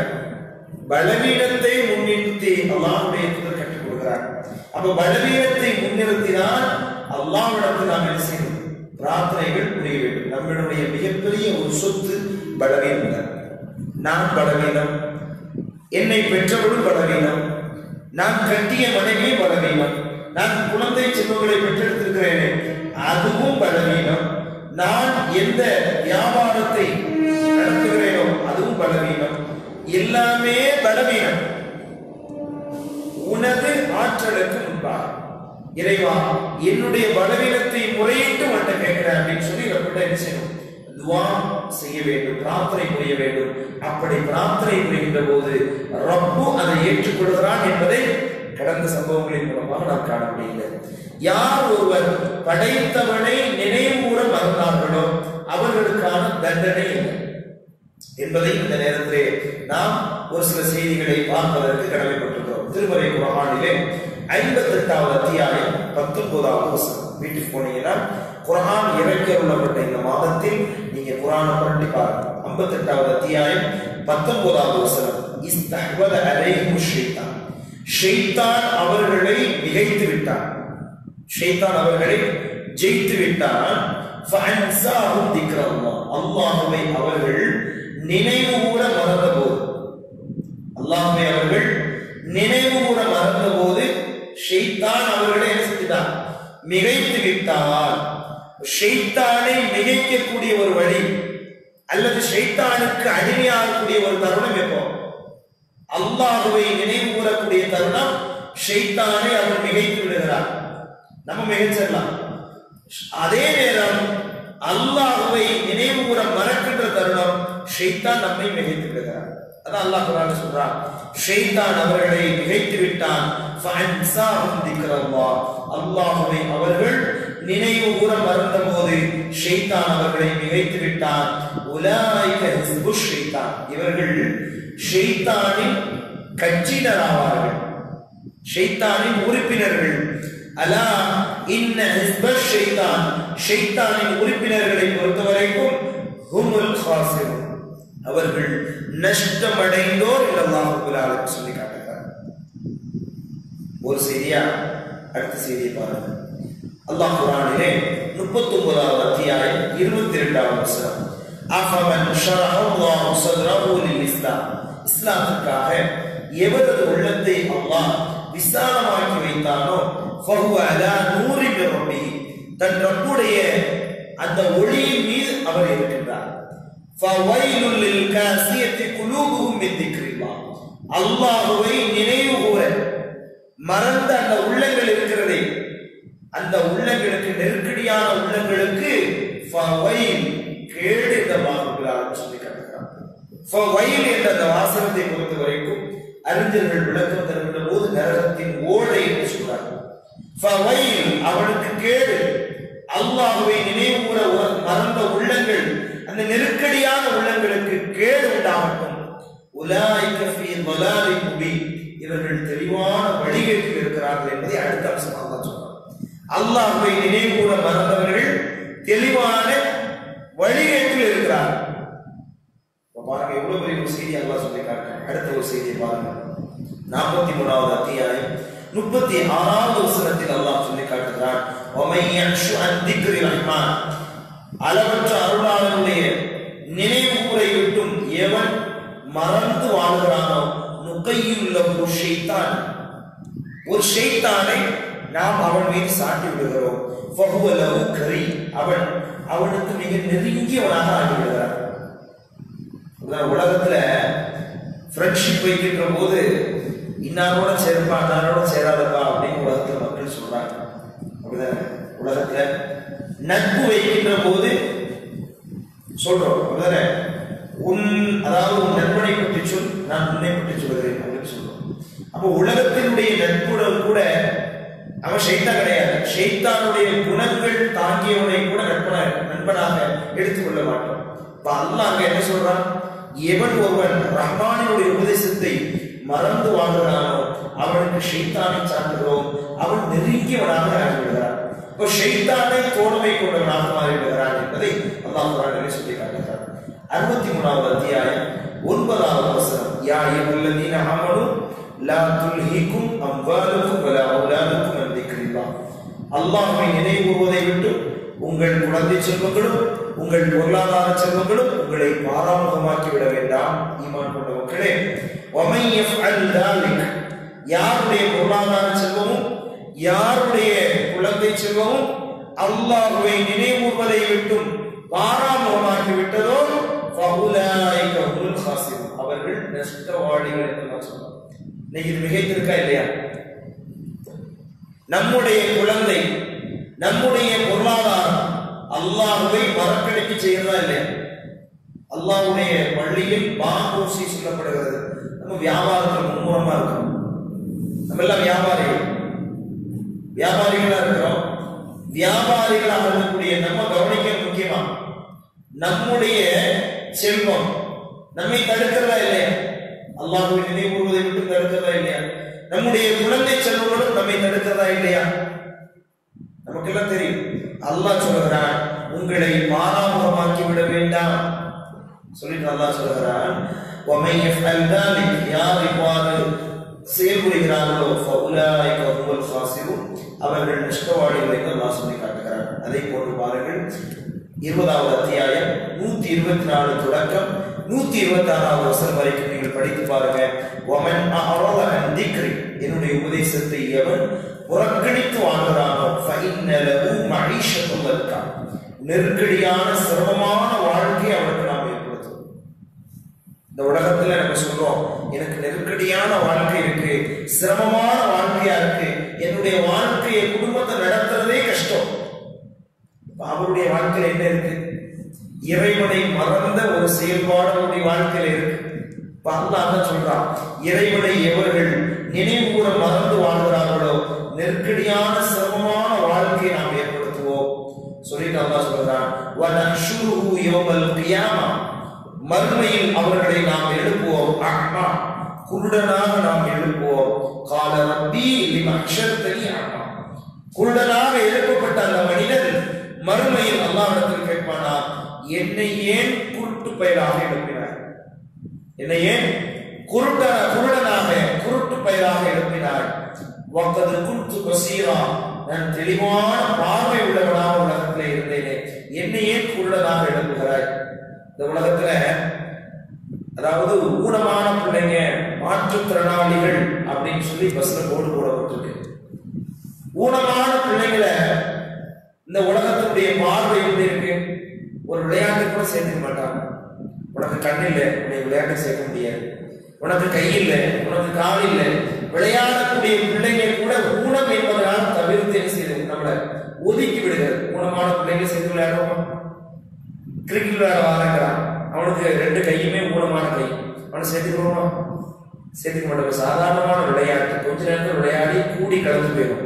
பலவீனத்தை முன்னிறுத்தி அல்லாஹ்வுடைய தூதர் கற்றுக் கொடுக்கிறார் அப்ப பலவீனத்தை முன்னிறுத்தினால் அல்லாஹ்விடத்தில் நாம் என்ன செய்யணும் பிரார்த்தனைகள் புரிய வேண்டும் நம்மளுடைய மிகப்பெரிய ஒரு சொத்து பலவீனம் தான் நான் பலவீனம் என்னை பெற்றவளும் பலவீனம் நான் கட்டிய மனைவி பலவீனம் நான் குழந்தை செல்வங்களை பெற்றெடுத்திருக்கிறேனே அதுவும் பலவீனம் நான் எந்த வியாபாரத்தை நடத்துகிறேனோ அதுவும் பலவீனம் எல்லாமே பலவீனம் உனது ஆற்றலுக்கு முன்பாக இறைவா என்னுடைய பலவீனத்தை முறையிட்டு உன்கிட்ட கேட்கிறேன் அப்படின்னு சொல்லி ரப்பிட்ட என்ன செய்யணும் துவா செய்ய வேண்டும் பிரார்த்தனை புரிய வேண்டும் அப்படி பிரார்த்தனை புரிகின்ற போது ரப்பு அதை ஏற்றுக்கொள்கிறான் என்பதை கடந்த சம்பவங்களின் மூலமாக நாம் காண முடியல யார் ஒருவர் படைத்தவனை நினைவுகூர மறந்தார்களோ அவர்களுக்கான தண்டனை இல்லை என்பதை இந்த நேரத்திலே நாம் ஒரு சில செய்திகளை பார்ப்பதற்கு கடமைப்பட்டிருக்கிறோம் திருமறை குரானிலே ஐம்பத்தி எட்டாவது அத்தியாயம் பத்தொன்பதாவது வசனம் வீட்டுக்கு போனீங்கன்னா குரான் இறக்கியுள்ளப்பட்ட இந்த மாதத்தில் நீங்க குரானை புரட்டி பாருங்க ஐம்பத்தி எட்டாவது அத்தியாயம் பத்தொன்பதாவது வசனம் இஸ்தஹ்வத அலைஹிம் ஷைத்தான் ஷைத்தான் அவர்களை மிகைத்து விட்டான் ஷைத்தான் அவர்களை ஜெயித்து விட்டான் ஃபஅன்சாஹும் திக்ரல்லாஹ் அல்லாஹ்வை அவர்கள் நினைவு கூற மறந்த போது அல்லாஹ்வை அவர்கள் நினைவு கூற மறந்த போது ஷைத்தான் அவர்களை என்ன செஞ்சிட்டான் மிகைத்து விட்டான் ஷைத்தானை மிகைக்கக்கூடிய ஒரு வழி அல்லது ஷைத்தானுக்கு அடிமையாகக்கூடிய ஒரு தருணம் எப்போ அல்லாஹுவை நினைவு கூறக்கூடிய தருணம் ஷைத்தானை அவர் மிகைத்து விடுகிறார் நம்ம மிகைச்சிடலாம் அதே நேரம் அல்லாஹுவை நினைவு கூற மறக்கின்ற தருணம் ஷைத்தான் நம்மை மிகைத்து விடுகிறார் அதான் அல்லாஹ் குரான் சொல்றான் ஷைத்தான் அவர்களை மிகைத்து விட்டான் ஃபஅன்சாஹும் திக்ரல்லாஹ் அல்லாஹுவை அவர்கள் நினைவு கூற மறந்த போது ஷைத்தான் அவர்களை மிகைத்து விட்டான் உலாய்க ஹிஸ்பு ஷைத்தான் இவர்கள் ஷைத்தானின் கட்சியினராவார்கள் ஷைத்தானின் உறுப்பினர்கள் அலா இன்ன ஹிஸ்ப ஷைத்தான் ஷைத்தானின் உறுப்பினர்களை பொறுத்தவரைக்கும் ஹுமுல் காசிரும் அவர்கள் நஷ்டமடைந்தோர் என்று அல்லாஹ் ரப்பல் ஆலமீன் சொல்லி காட்டுகிறார் ஒரு செய்தியா அடுத்த செய்தியை பாருங்க அல்லாஹ் குரானிலே முப்பத்தி ஒன்பதாவது அத்தியாயம் இருபத்தி இரண்டாவது வசனம் அஃபமன் ஷரஹ அல்லாஹ் சத்ரஹு லில் இஸ்லாம் இஸ்லாத்துக்காக எவரது உள்ளத்தை அல்லாஹ் விசாலமாக்கி வைத்தானோ ஃபஹுவ அலா நூரி மின் ரப்பிஹி. தன் ரப்புடைய அந்த ஒளியின் மீது அவர் இருக்கின்றார் ஃபவைலுல் லில் காசியத்தி குலூபுஹும் மின் திக்ரில்லாஹ். அல்லாஹ்வை நினைவு கூற மறந்த அந்த உள்ளங்கள் இருக்கிறதே அந்த உள்ளங்களுக்கு நெருக்கடியான உள்ளங்களுக்கு ஃபவைல் கேடு இந்த வாக்குகளால் சொல்லி காட்டுகிறார் ஃபவைல் என்ற அந்த வாசகத்தை பொறுத்த வரைக்கும் அறிஞர்கள் விளக்கம் தருகின்ற போது நரகத்தின் ஓடை என்று சொல்றார்கள் ஃபவைல் அவனுக்கு கேடு அல்லாஹ்வை நினைவுகூர உர- மறந்த உள்ளங்கள் அந்த நெருக்கடியான உள்ளங்களுக்கு கேடு உண்டாகட்டும் உலாய்க ஃபீ ضلالٍ முபீன் இவர்கள் தெளிவான வழிகேட்டில் இருக்கிறார்கள் என்பதை அடுத்த அம்சமாக தான் சொல்றார் அல்லாஹ்வை நினைவுகூர மறந்தவர்கள் தெளிவான வழிகேட்டில் இருக்கிறார்கள் இப்ப பாருங்க எவ்வளவு பெரிய ஒரு செய்தி அல்லாஹ் சொல்லி காட்டுறான் அடுத்த ஒரு செய்தியை பாருங்க நாற்பத்தி மூணாவது அத்தியாயம் முப்பத்தி ஆறாவது வசனத்தில் அல்லாஹ் சொல்லி காட்டுகிறான் وَمَن يَعْشُ عَن ذِكْرِ الرَّحْمَنِ அளவற்ற அருளாளனுடைய நினைவு கூரை விட்டும் எவன் மறந்து வாழ்கிறானோ நுகையுள்ள ஒரு ஷைத்தான் ஒரு ஷைத்தானை நாம் அவன் மீது சாட்டி விடுகிறோம் ஃபஹுவ லஹு கரீம். அவன் அவனுக்கு மிக நெருங்கியவனாக ஆகி விடுகிறான் அதான் உலகத்துல ஃப்ரெண்ட்ஷிப் வைக்கின்ற போது இன்னாரோட சேர்ப்பா அன்னாரோட சேராதப்பா அப்படின்னு உலகத்துல மக்கள் சொல்றாங்க அப்படிதானே உலகத்துல நட்பு வைக்கின்ற போது சொல்றோம் அப்படிதானே உன் அதாவது உன் நண்பனை பற்றி சொல் நான் உன்னை பற்றி சொல்கிறேன் அப்படின்னு சொல்றோம் அப்போ உலகத்தினுடைய நட்புடன் கூட அவன் ஷைத்தான் கிடையாது ஷைத்தானுடைய குணங்கள் தாங்கியவனை கூட நண்பனாக நண்பனாக எடுத்துக்கொள்ள மாட்டோம் இப்ப அல்லாஹ் அங்க என்ன சொல்றான் எவன் ஒருவன் ரஹ்மானினுடைய உபதேசத்தை மறந்து வாழ்கிறானோ அவனுக்கு ஷைத்தானை சாட்டுகிறோம் அவன் நெருங்கியவனாக ஆகிவிடுகிறான் இப்போ ஷைத்தானை தோழமை கொண்டவனாக மாறிவிடுகிறான் என்பதை அல்லாஹ் குரானிலே சொல்லி காட்டுகிறார் அறுபத்தி மூணாவது அத்தியாயம் ஒன்பதாவது வசனம் யா ஐயுல்லதீன ஆமனு லா துல்ஹிக்கும் அம்வாலுக்கும் வலா அவுலாதுக்கும் அன் திக்ரில்லாஹ் அல்லாஹ்வை நினைவுறுவதை விட்டு உங்கள் குழந்தை செல்வங்களும் உங்கள் பொருளாதார செல்வங்களும் உங்களை பாராமுகமாக்கி விட வேண்டாம் ஈமான் கொண்ட மக்களே وَمَن يَفْعَلْ ذَلِكَ யாருடைய பொருளாதார செல்வமும் யாருடைய குழந்தை செல்வமும் அல்லாஹ்வை நினைவுறுவதை விட்டும் பாராமுகமாக்கி விட்டதோ فَأُولَٰئِكَ هُمُ الْخَاسِرُونَ அவர்கள் நஷ்டவாளிகள் என்று நான் சொல்றேன் இன்னைக்கு இது மிகைத்திருக்கா இல்லையா நம்முடைய குழந்தை நம்முடைய பொருளாதாரம் அல்லாஹ்வை மறக்கடிக்க செய்யறதா இல்லையா அல்லாஹ்வுடைய பள்ளியில் பாங்கூசி சொல்லப்படுகிறது நம்ம வியாபாரத்தில் மும்முரமா இருக்கோம் நம்ம எல்லாம் வியாபாரிகள் வியாபாரிகளா இருக்கிறோம் வியாபாரிகளாக இருக்கக்கூடிய நம்ம கவனிக்க முக்கியமா நம்முடைய செல்வம் நம்மை தடுக்கிறதா இல்லையா அல்லாஹ்வை நினைவுறுவதை விட்டு தடுக்கிறதா இல்லையா நம்முடைய குழந்தை செல்வங்களும் நம்மை தடுக்கிறதா இல்லையா நமக்கெல்லாம் தெரியும் அல்லாஹ் சொல்கிறான் உங்களை பாராமுகமாக்கி விட வேண்டாம் சொல்லிட்டு அல்லாஹ் சொல்கிறான் وَمَن يَفْعَلْ ذَلِكَ யார் இவ்வாறு செயல்புரிகிறார்களோ فَأُولَٰئِكَ هُمُ الْخَاسِرُونَ அவர்கள் நஷ்டவாளிகள் என்று அல்லாஹ் சொல்லி காட்டுகிறார் அதை போன்று பாருங்கள் இருபதாவது அத்தியாயம் நூத்தி இருபத்தி நாலு தொடக்கம் நூத்தி இருபத்தி ஆறாவது வசனம் வரைக்கும் நீங்கள் படித்து பாருங்க ஒமன் அஅரத அன் திக்ரி என்னுடைய உபதேசத்தை எவன் புறக்கணித்து வாழ்கிறானோ ஃபஇன்ன லஹு மஈஷத்துல் லக்கா நெருக்கடியான சிரமமான வாழ்க்கையை அவனுக்கு நாம் ஏற்படுத்துவோம் இந்த உலகத்துல நம்ம சொல்றோம் எனக்கு நெருக்கடியான வாழ்க்கை இருக்கு சிரமமான வாழ்க்கையா இருக்கு என்னுடைய வாழ்க்கையை குடும்பத்தை நடத்துறதே கஷ்டம் இப்ப அவருடைய வாழ்க்கையில என்ன இருக்கு இறைவனை மறந்த ஒரு செயல்பாடு அவருடைய வாழ்க்கையில இருக்கு இப்ப அல்லாஹ் தான் சொல்றான் இறைவனை எவர்கள் நினைவுகூர மறந்து வாழ்கிறார்களோ நெருக்கடியான சிரமமான வாழ்க்கையை நாம் ஏற்படுத்துவோம் சொல்லிட்டு அல்லாஹ் சொல்றான் வனஷுருஹு யௌமல் கியாமா மறுமையில் அவர்களை நாம் எழுப்புவோம் அஹ்மா குருடனாக நாம் எழுப்புவோம் கால ரப்பி லிம அக்ஷரத்தனி அஹ்மா குருடனாக எழுப்பப்பட்ட அந்த மனிதன் மறுமையில் அல்லாஹ்விடத்தில் கேட்பானா என்னை ஏன் குருட்டு பெயராக எழுப்பினார் என்னை ஏன் குருட்ட குருடனாக குருட்டு பெயராக எழுப்பினார் வக்கது குருத்து பசீரா நான் தெளிவான பார்வை உள்ளவனாக உலகத்திலே இருந்தேனே என்னை ஏன் குருடனாக எழுப்புகிறாய் இந்த உலகத்துல அதாவது ஊனமான பிள்ளைங்க மாற்றுத்திறனாளிகள் அப்படின்னு அப்படின்னு சொல்லி பஸ்ல போர்டு போடப்பட்டிருக்கு ஊனமான பிள்ளைங்களை இந்த உலகத்தினுடைய பார்வை எப்படி இருக்கு ஒரு விளையாட்டு கூட சேர்த்துக்க மாட்டாங்க உனக்கு கண் இல்லை உன்னை விளையாட்டு சேர்க்க முடியாது உனக்கு கை இல்லை உனக்கு கால் இல்லை விளையாடக்கூடிய பிள்ளைங்க கூட ஊனம் என்பதனால் தவிர்த்து என்ன செய்யுது நம்மளை ஒதுக்கி விடுகிறது ஊனமான பிள்ளைங்க சேர்த்து விளையாடுவோமா கிரிக்கெட் விளையாட வாரங்கிறான் அவனுக்கு ரெண்டு கையுமே ஊனமான கை அவனை சேர்த்துக்கிறோமா சேர்த்துக்க மாட்டோம் சாதாரணமான விளையாட்டு கொஞ்ச நேரத்தில் விளையாடி கூடி கலந்து போயிடும்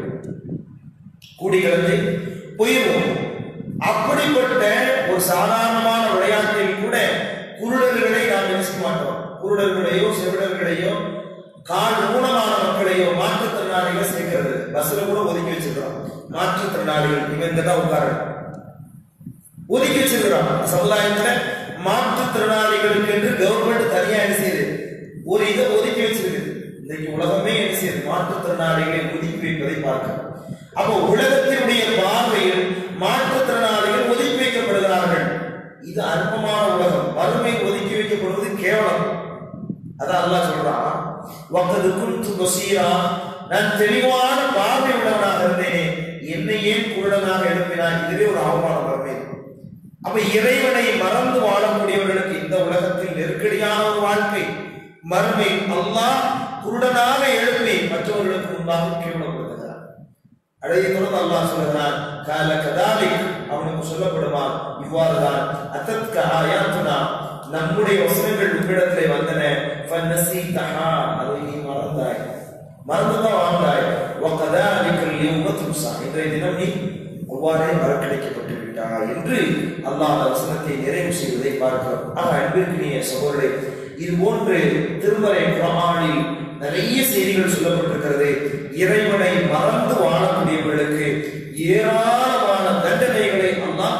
கூடி கலந்து போயிடும் அப்படிப்பட்ட ஒரு சாதாரணமான விளையாட்டில் கூட குருடர்களை நாம் நேசிக்க மாட்டோம் குருடர்களையோ செவிடர்களையோ கால் ஊனமான மக்களையோ மாற்றுத்திறனாளிகளை சேர்க்கிறது பஸ்ல கூட ஒதுக்கி வச்சிருக்கிறோம் மாற்றுத்திறனாளிகள் இவன் இந்த தான் உட்காரணும் ஒதுக்கி வச்சிருக்கிறான் சமுதாயத்துல மாற்றுத்திறனாளிகளுக்கு என்று கவர்மெண்ட் தனியா என்ன செய்யுது ஒரு இதை ஒதுக்கி வச்சிருக்குது இன்னைக்கு உலகமே என்ன செய்யுது மாற்றுத்திறனாளிகளை ஒதுக்கி வைப்பதை பார்க்கிறோம் அப்போ உலகத்தினுடைய பார்வையில் மாற்றுத்திறனாளிகள் ஒதுக்கி வைக்கப்படுகிறார்கள் இது அற்பமான உலகம் வறுமை ஒதுக்கி வைக்கப்படுவது கேவலம் அதான் அல்லாஹ் சொல்றான் வக்கது குந்து பசீரா நான் தெளிவான பார்வை உள்ளவனாக இருந்தேனே என்னை ஏன் குருடனாக எழுப்பினாய் இதுவே ஒரு அவமானம் வறுமை அப்ப இறைவனை மறந்து வாழக்கூடியவர்களுக்கு இந்த உலகத்தில் நெருக்கடியான ஒரு வாழ்க்கை மறுமை அல்லாஹ் குருடனாக எழுப்பி மற்றவர்களுக்கு முன்பாக கேவலப்படுத்துகிறார் அடைய தொடர்ந்து அல்லாஹ் சொல்லுகிறான் கால கதாலிக் அவனுக்கு சொல்லப்படுமா இவ்வாறுதான் அத்தத்க ஆயாத்துனா நம்முடைய வசனங்கள் உன்னிடத்திலே வந்தன ஃபன்னசீதஹா அதை நீ மறந்தாய் மறந்துதான் வாழ்ந்தாய் வகதாலிக்கல் யௌம துன்சா இன்றைய தினம் நீ அவ்வாறே மறக்கடிக்கப்பட்டு விட்டாய் என்று அல்லாஹ் அந்த வசனத்தை நிறைவு செய்வதை பார்க்கிறோம் ஆக அன்பிற்குரிய சகோதரே இது போன்று திருமறை குரானில் நிறைய செய்திகள் சொல்லப்பட்டிருக்கிறது இறைவனை மறந்து வாழக்கூடியவர்களுக்கு ஏராளமான தண்டனைகளை அல்லாஹ்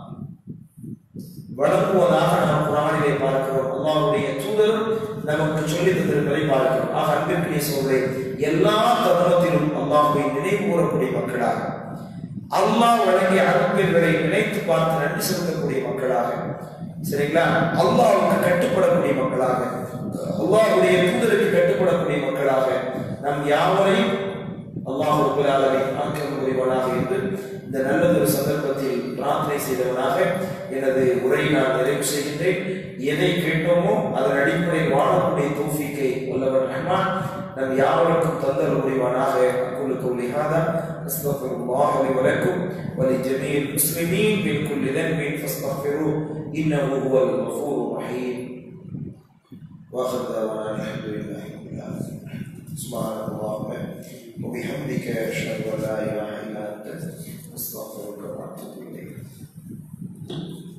வழங்குவதாக நாம் குரானிலே பார்க்கிறோம் அல்லாஹ்வுடைய தூதரும் நமக்கு சொல்லி தந்திருப்பதை பார்க்கிறோம் ஆக அன்பிற்குரிய சோழரை எல்லா தருணத்திலும் அல்லாஹ்வை நினைவு கூறக்கூடிய மக்களாக அல்லாஹ் வழங்கிய அருட்பெயர்களை நினைத்து பார்த்து நன்றி செலுத்தக்கூடிய மக்களாக சரிங்களா அல்லாஹ்வுக்கு கட்டுப்படக்கூடிய மக்களாக அல்லாஹ்வுடைய தூதருக்கு கட்டுப்படக்கூடிய மக்களாக நம் யாவரையும் அல்லாஹ் ரப்பல் ஆலமீன் ஆக்கிரம் புரிவானாக என்று இந்த நல்லதொரு சந்தர்ப்பத்தில் பிரார்த்தனை செய்தவனாக எனது உரையை நான் நிறைவு செய்கின்றேன் எதை கேட்டோமோ அதன் அடிப்படையில் வாழக்கூடிய தௌஃபீக்கை வல்லவர் ரஹ்மான் நம் யாவருக்கும் தந்தல் புரிவானாக அக்குலு கௌலி ஹாதா அஸ்தக்ஃபிருல்லாஹ் லி வலக்கும் ولجميع المسلمين من كل ذنب فاستغفروه انه هو الغفور الرحيم واخر دعوانا الحمد لله رب العالمين سبحانك اللهم وبحمدك اشهد ان لا اله الا انت استغفرك واتوب اليك